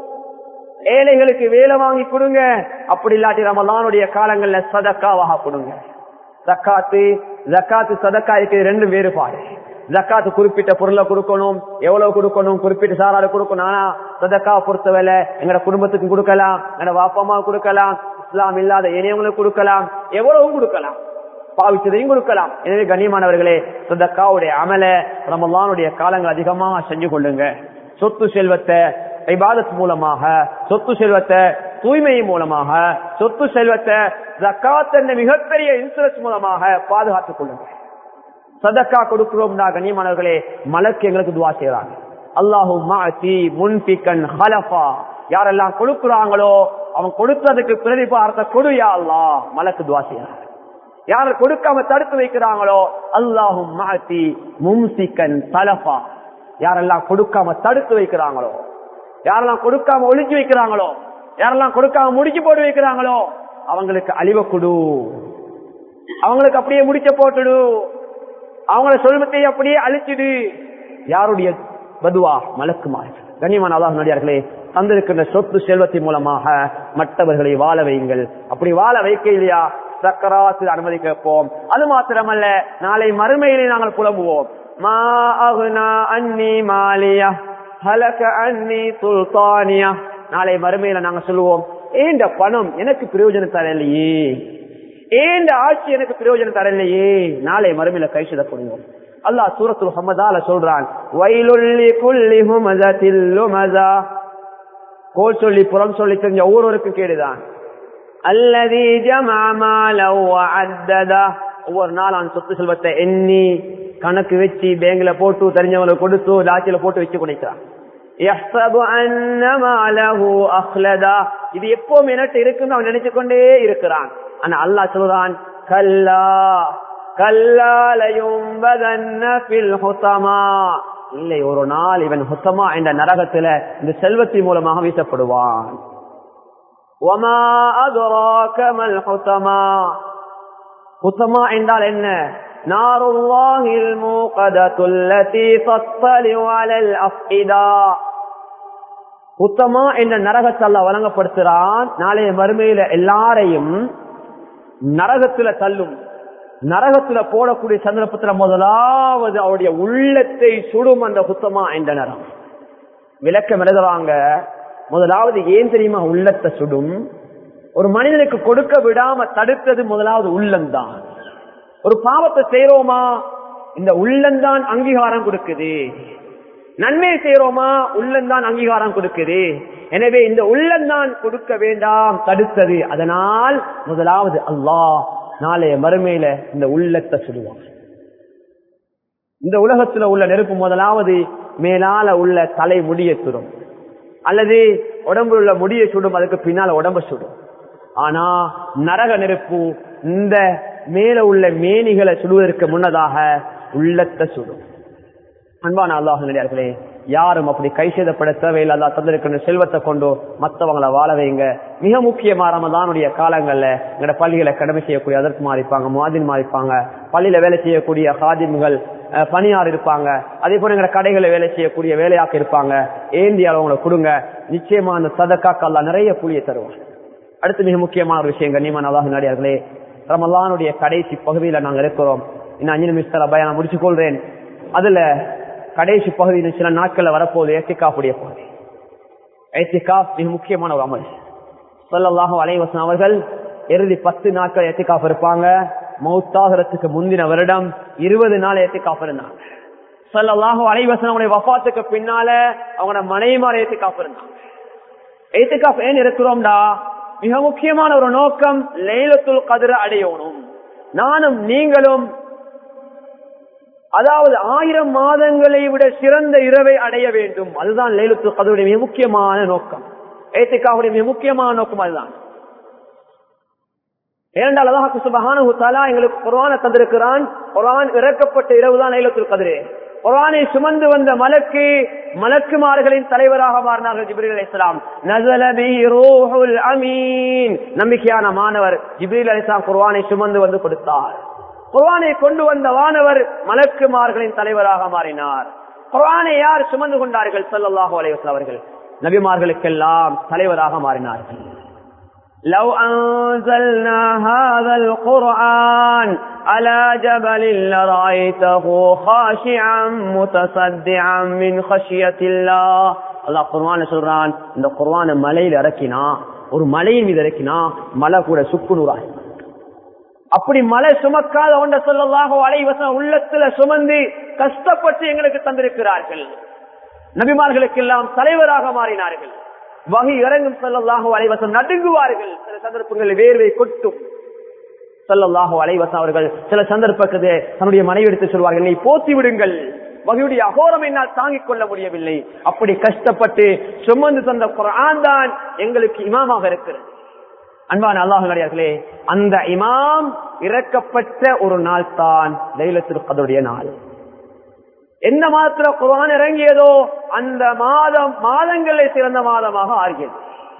ஏழைகளுக்கு வேலை வாங்கி கொடுங்க அப்படி இல்லாட்டி ரமலானுடைய காலங்கள்ல சதக்காவாக கொடுங்க ஜக்காத்து ஜக்காத்து சதக்கா இருக்கு ரெண்டு வேறுபாடு ஜக்காத்து குறிப்பிட்ட பொருளை கொடுக்கணும் எவ்வளவு கொடுக்கணும் குறிப்பிட்ட சாராடு கொடுக்கணும் ஆனா சதக்கா பொறுத்தவரை எங்கட குடும்பத்துக்கு கொடுக்கலாம் எங்கட வாப்பமா கொடுக்கலாம் இஸ்லாம் இல்லாத இணையவங்களுக்கு கொடுக்கலாம் எவ்வளவும் கொடுக்கலாம் பாவிச்சதையும் கொடுக்கலாம் எனவே கண்ணியமானவர்களே சதக்காவுடைய அமல ரமலானுடைய காலங்கள் அதிகமாக செஞ்சு கொள்ளுங்க சொத்து செல்வத்தை இபாதத் மூலமாக சொத்து செல்வத்தை தூய்மை மூலமாக சொத்து செல்வத்தை ஜக்காத் என்ற மிகப்பெரிய இன்சூரன்ஸ் மூலமாக பாதுகாத்துக் கொள்ளுங்க சதக்கா கொடுக்கிறோம்னா கண்ணியமானவர்களே மலக்கு எங்களுக்கு துவா செய்யறாங்க அல்லாஹு மாத்தி முன்பிக்கன் ஹலஃபா யாரெல்லாம் கொடுக்குறாங்களோ அவன் கொடுத்ததுக்கு பிரதிபாரத்தை கொடுயா அல்லா மலக்கு துவா செய்யறாங்க யார் கொடுக்காம தடுத்து வைக்கிறாங்களோ அல்லாஹும் மாத்தி மும்சிக்கன் தலஃபா யாரெல்லாம் கொடுக்காம தடுத்து வைக்கிறாங்களோ யாரெல்லாம் கொடுக்காம ஒழிச்சு வைக்கிறாங்களோ யாரெல்லாம் கொடுக்காம முடிச்சு போட்டு வைக்கிறாங்களோ அவங்களுக்கு அழிவை கொடு அவங்களுக்கு அப்படியே முடிச்ச போட்டுடு அவங்கள சொல்வத்தை அப்படியே அழிச்சிடு யாருடைய பதுவா மலக்குமாறு கண்ணியமான அல்லாஹ் நடிகார்களே தந்திருக்கின்ற சொத்து செல்வத்தின் மூலமாக மற்றவர்களை வாழ வையுங்கள் அப்படி வாழ வைக்க இல்லையா சக்கராத்தில் அனுமதி கேட்போம் அது மாத்திரமல்ல நாளை மறுமையிலே நாங்கள் புலம்புவோம் மா அகுனா அன்னி மாலியா ஹலக அன்னி சுல்தானியா நாளை மறுமையில நாங்க சொல்லுவோம் ஏண்ட பணம் எனக்கு பிரயோஜனம் தரலையே ஏண்ட ஆட்சி எனக்கு பிரயோஜனம் தரலையே நாளை மறுமையில கை செய்தப்படுவோம் அல்லாஹ் சூரத்துல் ஹமதால சொல்றான் வயலுள்ளி குள்ளி ஹுமதத்தில் லுமதா கோல் சொல்லி புறம் சொல்லி தெரிஞ்ச ஒவ்வொருவருக்கும் கேடுதான் அல்லதி ஜமாமாலா ஒவ்வொரு நாள் அவன் சொத்து செல்வத்தை எண்ணி கணக்கு வச்சு பேங்க்ல போட்டு தெரிஞ்சவங்களுக்கு கொடுத்து லாட்சியில போட்டு வச்சு குடிக்கிறான் இது எப்பவும் என்னட்டு இருக்குன்னு அவன் நினைச்சு கொண்டே இருக்கிறான் ஆனா அல்லா சொல்றான் கல்லா கல்லாலையும் இல்லை ஒரு நாள் இவன் ஹுத்தமா என்ற நரகத்துல இந்த செல்வத்தின் மூலமாக வீசப்படுவான் ஹுத்தமா என்றால் என்ன நாருல்லாஹில் மூகதத்துல்லதி தத்தலிஉ அலல் அஃஇதா உத்தமா என்ற நரகத்தல்ல வழங்கப்படுத்துறான் நாளைய மறுமையில எல்லாரையும் நரகத்துல தள்ளும் நரகத்துல போடக்கூடிய சந்தர்ப்பத்துல முதலாவது அவருடைய உள்ளத்தை சுடும் அந்த குத்தமா என்ற நரம் விளக்கம் எழுதுறாங்க முதலாவது ஏன் தெரியுமா உள்ளத்தை சுடும் ஒரு மனிதனுக்கு கொடுக்க விடாம தடுத்தது முதலாவது உள்ளம்தான் ஒரு பாவத்தை செய்யறோமா இந்த உள்ளந்தான் அங்கீகாரம் கொடுக்குது நன்மை செய்யறோமா உள்ளந்தான் அங்கீகாரம் கொடுக்குது எனவே இந்த உள்ளந்தான் கொடுக்க வேண்டாம் தடுத்தது அதனால் முதலாவது அல்லாஹ் நாளைய மறுமையில இந்த உள்ளத்தை சுடுவான் இந்த உலகத்துல உள்ள நெருப்பு முதலாவது மேலால உள்ள தலை முடிய சுடும் அல்லது உடம்புல உள்ள முடிய சுடும் அதுக்கு பின்னால உடம்ப சுடும் ஆனா நரக நெருப்பு இந்த மேல உள்ள மேனிகளை சுடுவதற்கு முன்னதாக உள்ளத்தை சுடும் அன்பான அல்லாஹ் நிலையார்களே யாரும் அப்படி கை செய்தப்பட தேவையில்லை அல்லா தந்திருக்கிற செல்வத்தை கொண்டு மத்தவங்களை வாழ வைங்க மிக முக்கியமா ரமதானுடைய காலங்கள்ல எங்கட பள்ளிகளை கடமை செய்யக்கூடிய அதற்கு மாறிப்பாங்க மாதின் மாறிப்பாங்க பள்ளியில வேலை செய்யக்கூடிய ஹாதிம்கள் பணியார் இருப்பாங்க அதே போல எங்க கடைகளை வேலை செய்யக்கூடிய வேலையாக்க இருப்பாங்க ஏந்தி அளவுங்களை கொடுங்க நிச்சயமா அந்த சதக்காக்கு அல்லா நிறைய புளியை தருவாங்க அடுத்து மிக முக்கியமான ஒரு விஷயம் கண்ணியமான அல்லாஹ் நாடியார்களே ரமலானுடைய கடைசி பகுதியில நாங்க இருக்கிறோம் இன்னும் அஞ்சு நிமிஷத்துல பயணம் முடிச்சு கொள்றேன் அதுல கடைசி பகுதியில் சில நாட்கள்ல வரப்போகுது ஏத்திகாப்புடைய பகுதி ஏத்திகாப் மிக முக்கியமான ஒரு அமல் சொல்லலாக அலைவசன் அவர்கள் இறுதி பத்து நாட்கள் ஏத்திகாப் இருப்பாங்க மௌத்தாகிறதுக்கு முந்தின வருடம் இருபது நாள் ஏத்திகாப் இருந்தாங்க சொல்லலாக அலைவசன் அவங்களுடைய வஃபாத்துக்கு பின்னால அவங்களோட மனைவிமார் ஏத்திகாப் இருந்தாங்க ஏத்திகாப் ஏன் இருக்கிறோம்டா மிக முக்கியமான ஒரு நோக்கம் லைலத்துல் கதிர அடையணும் நானும் நீங்களும் அதாவது ஆயிரம் மாதங்களை விட சிறந்த இரவை அடைய வேண்டும் அதுதான் லைலத்து கதருடைய மிக முக்கியமான நோக்கம் ஏத்திக்காவுடைய மிக முக்கியமான நோக்கம் அதுதான் இரண்டால் அல்லாஹு சுபஹானஹு தஆலா எங்களுக்கு குர்ஆனை தந்திருக்கிறான் குர்ஆன் இறக்கப்பட்ட இரவு தான் லைலத்துல் கத்ர் குர்ஆனை சுமந்து வந்த மலக்கு மலக்குமார்களின் தலைவராக மாறினார்கள் ஜிப்ரீல் அலைஹிஸ்ஸலாம் நஸல பிஹி ரூஹுல் அமீன் நம்பிக்கையான மாணவர் ஜிப்ரீல் அலைஹிஸ்ஸலாம் குர்ஆனை சுமந்து வந்து கொடுத்தார் குர்ஆனை கொண்டு வந்த வானவர் மலக்குமார்களின் தலைவராக மாறினார் குர்ஆனை யார் சுமந்து கொண்டார்கள் ஸல்லல்லாஹு அலைஹி வஸல்லம் அவர்கள் நபிமார்களுக்கெல்லாம் தலைவராக மாறினார்கள் لو أنزلنا هذا القرآن على جبل لرأيته خاشعا متصدعا من خشية الله الله قرآن சொல்றான் இந்த குர்ஆன மலையில இறக்கினா ஒரு மலையின் மீது இறக்கினா மலை கூட சுக்குநூறாய் அப்படி மலை சுமக்காத ஒன்ற சொல்லலாக அலைவசம் உள்ளத்துல சுமந்து கஷ்டப்பட்டு எங்களுக்கு தந்திருக்கிறார்கள் நபிமார்களுக்கெல்லாம் தலைவராக மாறினார்கள் வகை இறங்கும் செல்லல்லாக அலைவசம் நடுங்குவார்கள் சில சந்தர்ப்பங்களில் வேர்வை கொட்டும் செல்லல்லாக அலைவசம் அவர்கள் சில சந்தர்ப்பத்தை தன்னுடைய மனைவி எடுத்து சொல்வார்கள் நீ போத்தி விடுங்கள் வகையுடைய அகோரம் என்னால் தாங்கிக் கொள்ள முடியவில்லை அப்படி கஷ்டப்பட்டு சுமந்து தந்த குரான் தான் எங்களுக்கு இமாமாக இருக்கிறது அன்பான அல்லாஹர்களே அந்த இமாம் இறக்கப்பட்ட ஒரு நாள் தான் லைலத்திற்கு நாள் எந்த மாதத்துல குரான் இறங்கியதோ அந்த மாதம் மாதங்களை சிறந்த மாதமாக ஆகியது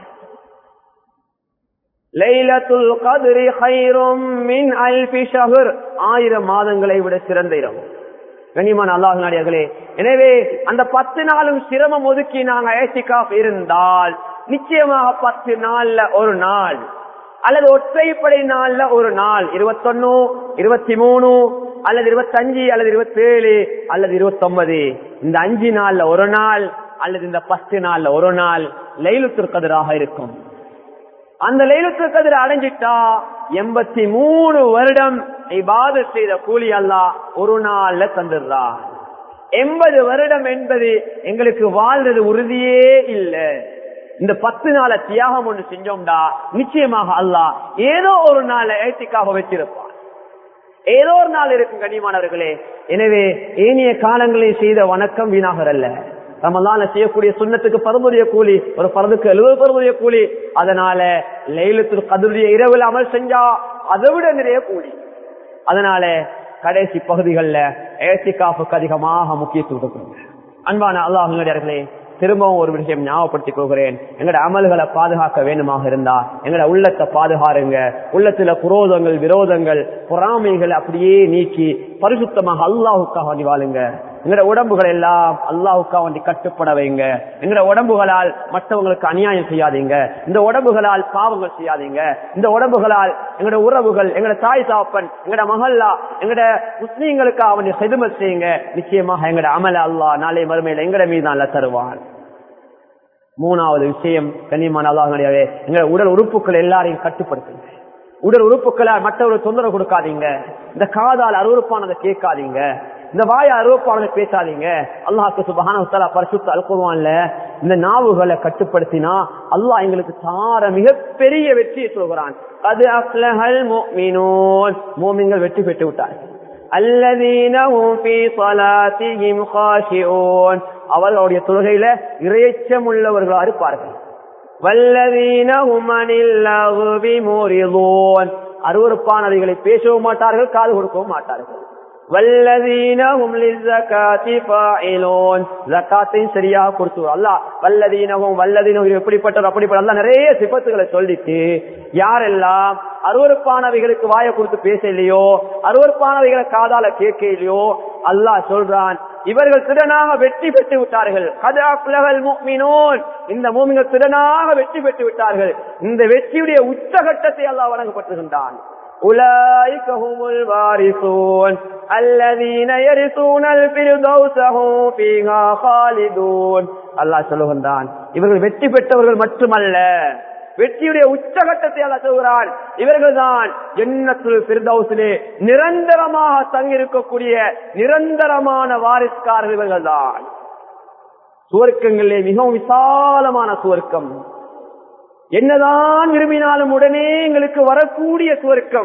லைலத்துல் கதிரி ஹைரும் மின் அல்பி ஷஹர் ஆயிரம் மாதங்களை விட சிறந்த இரவு கனிமான் அல்லாஹ் நாடியர்களே எனவே அந்த பத்து நாளும் சிரமம் ஒதுக்கி நாங்க ஏசிகாப் இருந்தால் நிச்சயமாக பத்து நாள்ல ஒரு நாள் அல்லது ஒற்றைப்படை நாள்ல ஒரு நாள் இருபத்தொன்னு இருபத்தி மூணு அல்லது இருபத்தஞ்சு அல்லது இருபத்தி ஏழு அல்லது இருபத்தி ஒன்பது இந்த அஞ்சு நாள்ல ஒரு நாள் அல்லது இந்த பத்து நாள்ல ஒரு நாள் லைலுத்துல் கதிராக இருக்கும் அந்த லைலுத்துல் கதிர அடைஞ்சிட்டா எண்பத்தி மூணு வருடம் இபாத செய்த கூலி அல்லா ஒரு நாள்ல தந்துடுறார் எண்பது வருடம் என்பது எங்களுக்கு வாழ்றது உறுதியே இல்லை இந்த பத்து நாள தியாகம் ஒன்று செஞ்சோம்டா நிச்சயமாக அல்லாஹ் ஏதோ ஒரு நாளை ஏத்திக்காக வச்சிருப்பான் ஏதோ ஒரு நாள் இருக்கும் கண்ணியமானவர்களே எனவே ஏனைய காலங்களில் செய்த வணக்கம் வீணாகர் அல்ல ரமலான செய்யக்கூடிய சுண்ணத்துக்கு பரமுடைய கூலி ஒரு பரதுக்கு எழுபது பரமுடைய கூலி அதனால லைலத்துல் கதுடைய இரவில் அமல் செஞ்சா அதை விட நிறைய கூலி அதனால கடைசி பகுதிகளில் ஏசிகாப்புக்கு அதிகமாக முக்கியத்துவம் கொடுக்கணும் அன்பான அல்லாஹர்களே திரும்பவும் ஒரு விஷயம் ஞாபகப்படுத்திக் கொள்கிறேன் எங்கட அமல்களை பாதுகாக்க வேண்டுமாக இருந்தா எங்கட உள்ளத்தை பாதுகாருங்க உள்ளத்துல குரோதங்கள் விரோதங்கள் பொறாமைகள் அப்படியே நீக்கி பரிசுத்தமாக அல்லாஹுக்காக வேண்டி வாழுங்க எங்கட உடம்புகள் எல்லாம் அல்லாஹுக்காக வேண்டி கட்டுப்பட வைங்க எங்கட உடம்புகளால் மற்றவங்களுக்கு அநியாயம் செய்யாதீங்க இந்த உடம்புகளால் பாவங்கள் செய்யாதீங்க இந்த உடம்புகளால் எங்கட உறவுகள் எங்கட தாய் சாப்பன் எங்கட மகல்லா எங்கட முஸ்லீம்களுக்காக வேண்டி செதுமத் செய்யுங்க நிச்சயமாக எங்கட அமல அல்லாஹ் நாளை மறுமையில எங்கட மீது அல்ல தருவான் மூணாவது விஷயம் கண்ணியமான அல்லாஹே எங்க உடல் உறுப்புகள் எல்லாரையும் கட்டுப்படுத்துங்க உடல் உறுப்புகளால் மற்றவர்கள் தொந்தரவு கொடுக்காதீங்க இந்த காதால் அருவறுப்பானதை கேட்காதீங்க இந்த வாய அருவப்பானதை பேசாதீங்க அல்லாஹுக்கு சுபகான பரிசுத்த அல்குவான்ல இந்த நாவுகளை கட்டுப்படுத்தினா அல்லாஹ் எங்களுக்கு தார மிகப்பெரிய வெற்றியை சொல்கிறான் அது அஸ்லஹல் மோமின்கள் வெற்றி பெற்று விட்டார்கள் அவர்களுடைய தொழுகையில இறைச்சம் உள்ளவர்களா இருப்பார்கள் அருவறுப்பானவைகளை பேசவும் மாட்டார்கள் காது கொடுக்கவும் மாட்டார்கள் வல்லதீனஹும் லிஸ்ஸகாத்தி ஃபாயிலூன் ஜகாத்தையும் சரியாக கொடுத்து அல்லாஹ் வல்லதீனஹும் வல்லதீனஹும் எப்படிப்பட்டவர் அப்படிப்பட்ட அல்லாஹ் நிறைய சிபத்துகளை சொல்லிட்டு யாரெல்லாம் அருவறுப்பானவைகளுக்கு வாயை கொடுத்து பேசலையோ அருவறுப்பானவைகளை காதால கேட்கலையோ அல்லாஹ் சொல்றான் இவர்கள் திறனாக வெற்றி பெற்று விட்டார்கள் இந்த மூமிகள் திறனாக வெற்றி பெற்று விட்டார்கள் இந்த வெற்றியுடைய உச்சகட்டத்தை அல்லாஹ் வழங்கப்பட்டிருக்கின்றான் أولئك هم الوارثون الذين يرثون الفردوس هم فيها خالدون அல்லாஹ் சொல்லுகின்றான் இவர்கள் வெற்றி பெற்றவர்கள் மட்டுமல்ல வெற்றியுடைய உச்சகட்டத்தை அல்ல சொல்கிறான் இவர்கள் தான் ஜன்னத்துல் பிரதௌசிலே நிரந்தரமாக தங்கியிருக்கக்கூடிய நிரந்தரமான வாரிஸ்காரர்கள் இவர்கள் தான் சுவர்க்கங்களிலே மிகவும் விசாலமான சுவர்க்கம் என்னதான் விரும்பினாலும் உடனே எங்களுக்கு வரக்கூடிய சுவர்க்கம்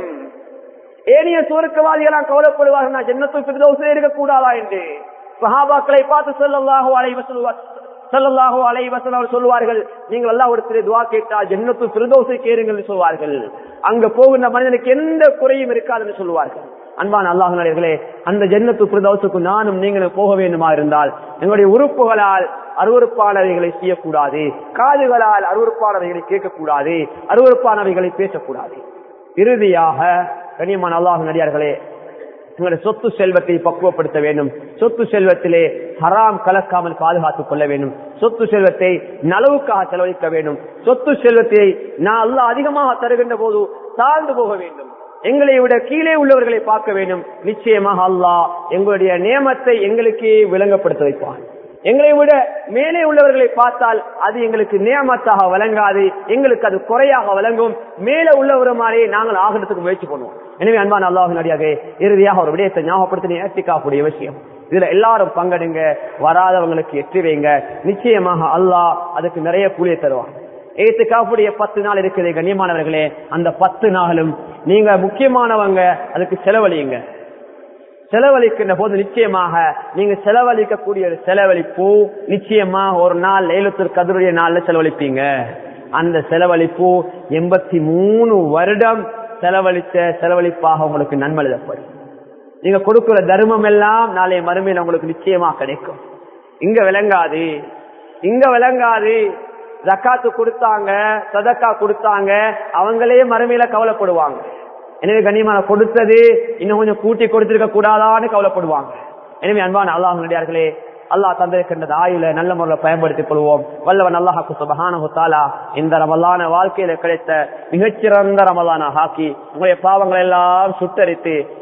ஏனைய சுவர்க்கவாதிகளாம் கவலைப்படுவார்கள் நான் ஜன்னத்துல் பிரதௌசிலே இருக்கக்கூடாதா என்று சஹாபாக்களை பார்த்து சொல்லல்லாஹோ அலைவ சொல்வார் சொல்லல்லாஹோ அலைவசன் அவர் சொல்வார்கள் நீங்கள் எல்லாம் ஒருத்தரை துவா கேட்டா ஜன்னத்து பிரதோசை கேருங்கள் சொல்வார்கள் அங்க போகின்ற மனிதனுக்கு எந்த குறையும் இருக்காதுன்னு சொல்லுவார்கள் அன்பான அல்லாஹர்களே அந்த ஜன்னத்து பிரதோசுக்கு நானும் நீங்களும் போக வேண்டுமா இருந்தால் எங்களுடைய உறுப்புகளால் அருவறுப்பானவைகளை செய்யக்கூடாது காதுகளால் அருவறுப்பானவைகளை கேட்கக்கூடாது அருவறுப்பானவைகளை பேசக்கூடாது இறுதியாக கனியமான அல்லாஹ் நடிகார்களே உங்களுடைய சொத்து செல்வத்தை பக்குவப்படுத்த வேண்டும் சொத்து செல்வத்திலே ஹராம் கலக்காமல் பாதுகாத்துக் கொள்ள வேண்டும் சொத்து செல்வத்தை நலவுக்காக செலவழிக்க வேண்டும் சொத்து செல்வத்தை நான் அல்ல அதிகமாக தருகின்ற போது தாழ்ந்து போக வேண்டும் எங்களை விட கீழே உள்ளவர்களை பார்க்க வேண்டும் நிச்சயமாக அல்லாஹ் எங்களுடைய நியமத்தை எங்களுக்கு விளங்கப்படுத்த வைப்பான் எங்களை விட மேலே உள்ளவர்களை பார்த்தால் அது எங்களுக்கு நியமத்தாக வழங்காது எங்களுக்கு அது குறையாக வழங்கும் மேலே உள்ளவர் மாதிரி நாங்கள் ஆகிறதுக்கு முயற்சி பண்ணுவோம் எனவே அன்பான அல்லாஹ் நடிகாக இறுதியாக ஒரு விடயத்தை ஞாபகப்படுத்தி ஏற்றிக்காக்கூடிய விஷயம் இதுல எல்லாரும் பங்கெடுங்க வராதவங்களுக்கு எற்றி வைங்க நிச்சயமாக அல்லாஹ் அதுக்கு நிறைய கூலியை தருவான் ஏத்துக்காப்புடைய பத்து நாள் இருக்குது கண்ணியமானவர்களே அந்த பத்து நாளும் நீங்க முக்கியமானவங்க அதுக்கு செலவழியுங்க செலவழிக்கின்ற போது நிச்சயமாக நீங்க செலவழிக்கக்கூடிய செலவழிப்பு நிச்சயமாக ஒரு நாள் ஏழுத்தர் கதிருடைய நாள்ல செலவழிப்பீங்க அந்த செலவழிப்பு எண்பத்தி மூணு வருடம் செலவழித்த செலவழிப்பாக உங்களுக்கு நன்மை எழுதப்படும் நீங்க கொடுக்கிற தர்மம் எல்லாம் நாளைய மறுமையில் உங்களுக்கு நிச்சயமா கிடைக்கும் இங்க விளங்காது இங்க விளங்காது ஜக்காத்து கொடுத்தாங்க சதக்கா கொடுத்தாங்க அவங்களே மறுமையில கவலைப்படுவாங்க எனவே கண்ணியமான கொடுத்தது இன்னும் கொஞ்சம் கூட்டி கொடுத்திருக்க கூடாதான்னு கவலைப்படுவாங்க எனவே அன்பான அல்லாஹ் நடிகார்களே அல்லாஹ் தந்திருக்கின்றது ஆயுள நல்ல முறையில் பயன்படுத்திக் கொள்வோம் வல்லவன் அல்லாஹாக்கு சுபகான இந்த ரமலான வாழ்க்கையில கிடைத்த மிகச்சிறந்த ரமலான ஹாக்கி உங்களுடைய பாவங்கள் எல்லாம் சுட்டரித்து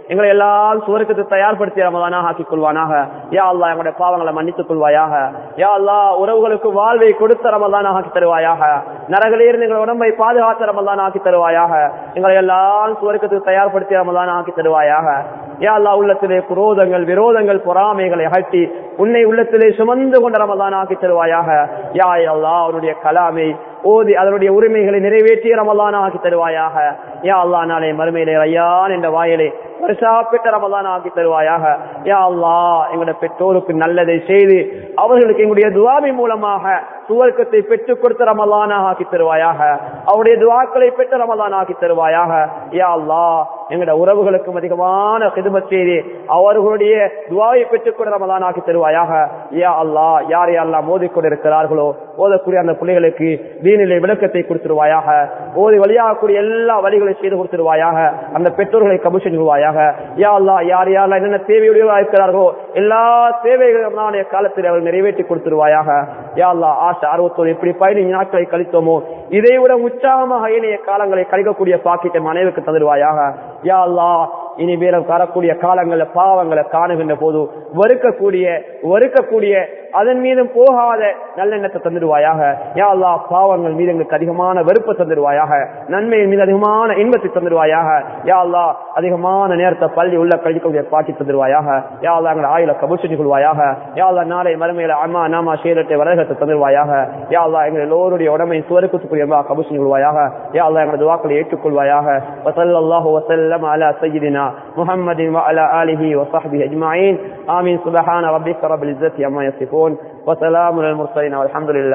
எங்களை எல்லாம் சுவருக்கு தயார்படுத்தி ரமதானாக ஆக்கிக் கொள்வானாக யா அல்லா எங்களுடைய பாவங்களை மன்னித்துக் கொள்வாயாக யா அல்லா உறவுகளுக்கு வாழ்வை கொடுத்த ரமதானாக ஆக்கி தருவாயாக நரகளிலிருந்து எங்கள் உடம்பை பாதுகாத்த ரமதான ஆக்கி தருவாயாக எங்களை எல்லாம் சுவருக்கு தயார்படுத்தி ரமதான ஆக்கி தருவாயாக யா அல்லா உள்ளத்திலே குரோதங்கள் விரோதங்கள் பொறாமைகளை அகட்டி உன்னை உள்ளத்திலே சுமந்து கொண்ட ரமதான ஆக்கி தருவாயாக யா அல்லா அவருடைய கலாமை ஓதி அதனுடைய உரிமைகளை நிறைவேற்றிய ரமலான ஆக்கி தருவாயாக யா அல்லா நாளை மறுமையிலே ஐயான் என்ற வாயிலே வருஷாப்பெற்ற ரமலான ஆக்கி தருவாயாக யா அல்லா எங்களுடைய பெற்றோருக்கு நல்லதை செய்து அவர்களுக்கு எங்களுடைய துவாமி மூலமாக சுவர்க்கத்தை பெற்றுக் கொடுத்த ரமலான ஆக்கி தருவாயாக அவருடைய துவாக்களை பெற்ற ரமலான ஆக்கி தருவாயாக யா அல்லா எங்களுடைய உறவுகளுக்கும் அதிகமான கிதுமத் செய்து அவர்களுடைய துவாவை பெற்றுக் கொண்ட ரமலான ஆக்கி தருவாயாக யா அல்லா யார் யாரெல்லாம் மோதிக்கொண்டிருக்கிறார்களோ ஓதக்கூடிய அந்த பிள்ளைகளுக்கு தீனிலே விளக்கத்தை கொடுத்துருவாயாக ஓதி வழியாகக்கூடிய எல்லா வழிகளையும் செய்து கொடுத்துருவாயாக அந்த பெற்றோர்களை கபு செஞ்சுருவாயாக யா அல்லா யார் யாரெல்லாம் என்னென்ன தேவையுடையவா இருக்கிறார்களோ எல்லா தேவைகளும் நாளைய காலத்தில் அவர்கள் நிறைவேற்றி கொடுத்துருவாயாக யா அல்லா ஆசை ஆர்வத்தோடு எப்படி பதினைஞ்சு நாட்களை கழித்தோமோ இதை விட உற்சாகமாக இணைய காலங்களை கழிக்கக்கூடிய பாக்கிட்ட மனைவிக்கு தந்துடுவாயாக யா அல்லா இனி மேலும் வரக்கூடிய காலங்களில் பாவங்களை காணுகின்ற போது வெறுக்கக்கூடிய வெறுக்கக்கூடிய அதன் மீதும் போகாத நல்லெண்ணத்தை தந்துடுவாயாக யா அல்லா பாவங்கள் மீது எங்களுக்கு அதிகமான வெறுப்பை தந்துடுவாயாக நன்மையின் மீது அதிகமான இன்பத்தை தந்துடுவாயாக யா அல்லா அதிகமான நேரத்தை பள்ளி உள்ள கழிக்கக்கூடிய பாக்கி தந்துடுவாயாக யா அல்லா எங்களை ஆயுள கபூர் செஞ்சு கொள்வாயாக யா அல்லா நாளை மறுமையில அம்மா நாமா சேரத்தை வரகத்தை தந்துடுவாயாக யா அல்லா எங்கள் எல்லோருடைய உடமை சுவருக்குரிய கபூர் செஞ்சு கொள்வாயாக யா அல்லா எங்களது வாக்களை ஏற்றுக்கொள்வாயாக وصلى الله وسلم على سيدنا محمد وعلى آله وصحبه أجمعين آمين سبحان ربك رب العزة عما يصفون وسلام على المرسلين والحمد لله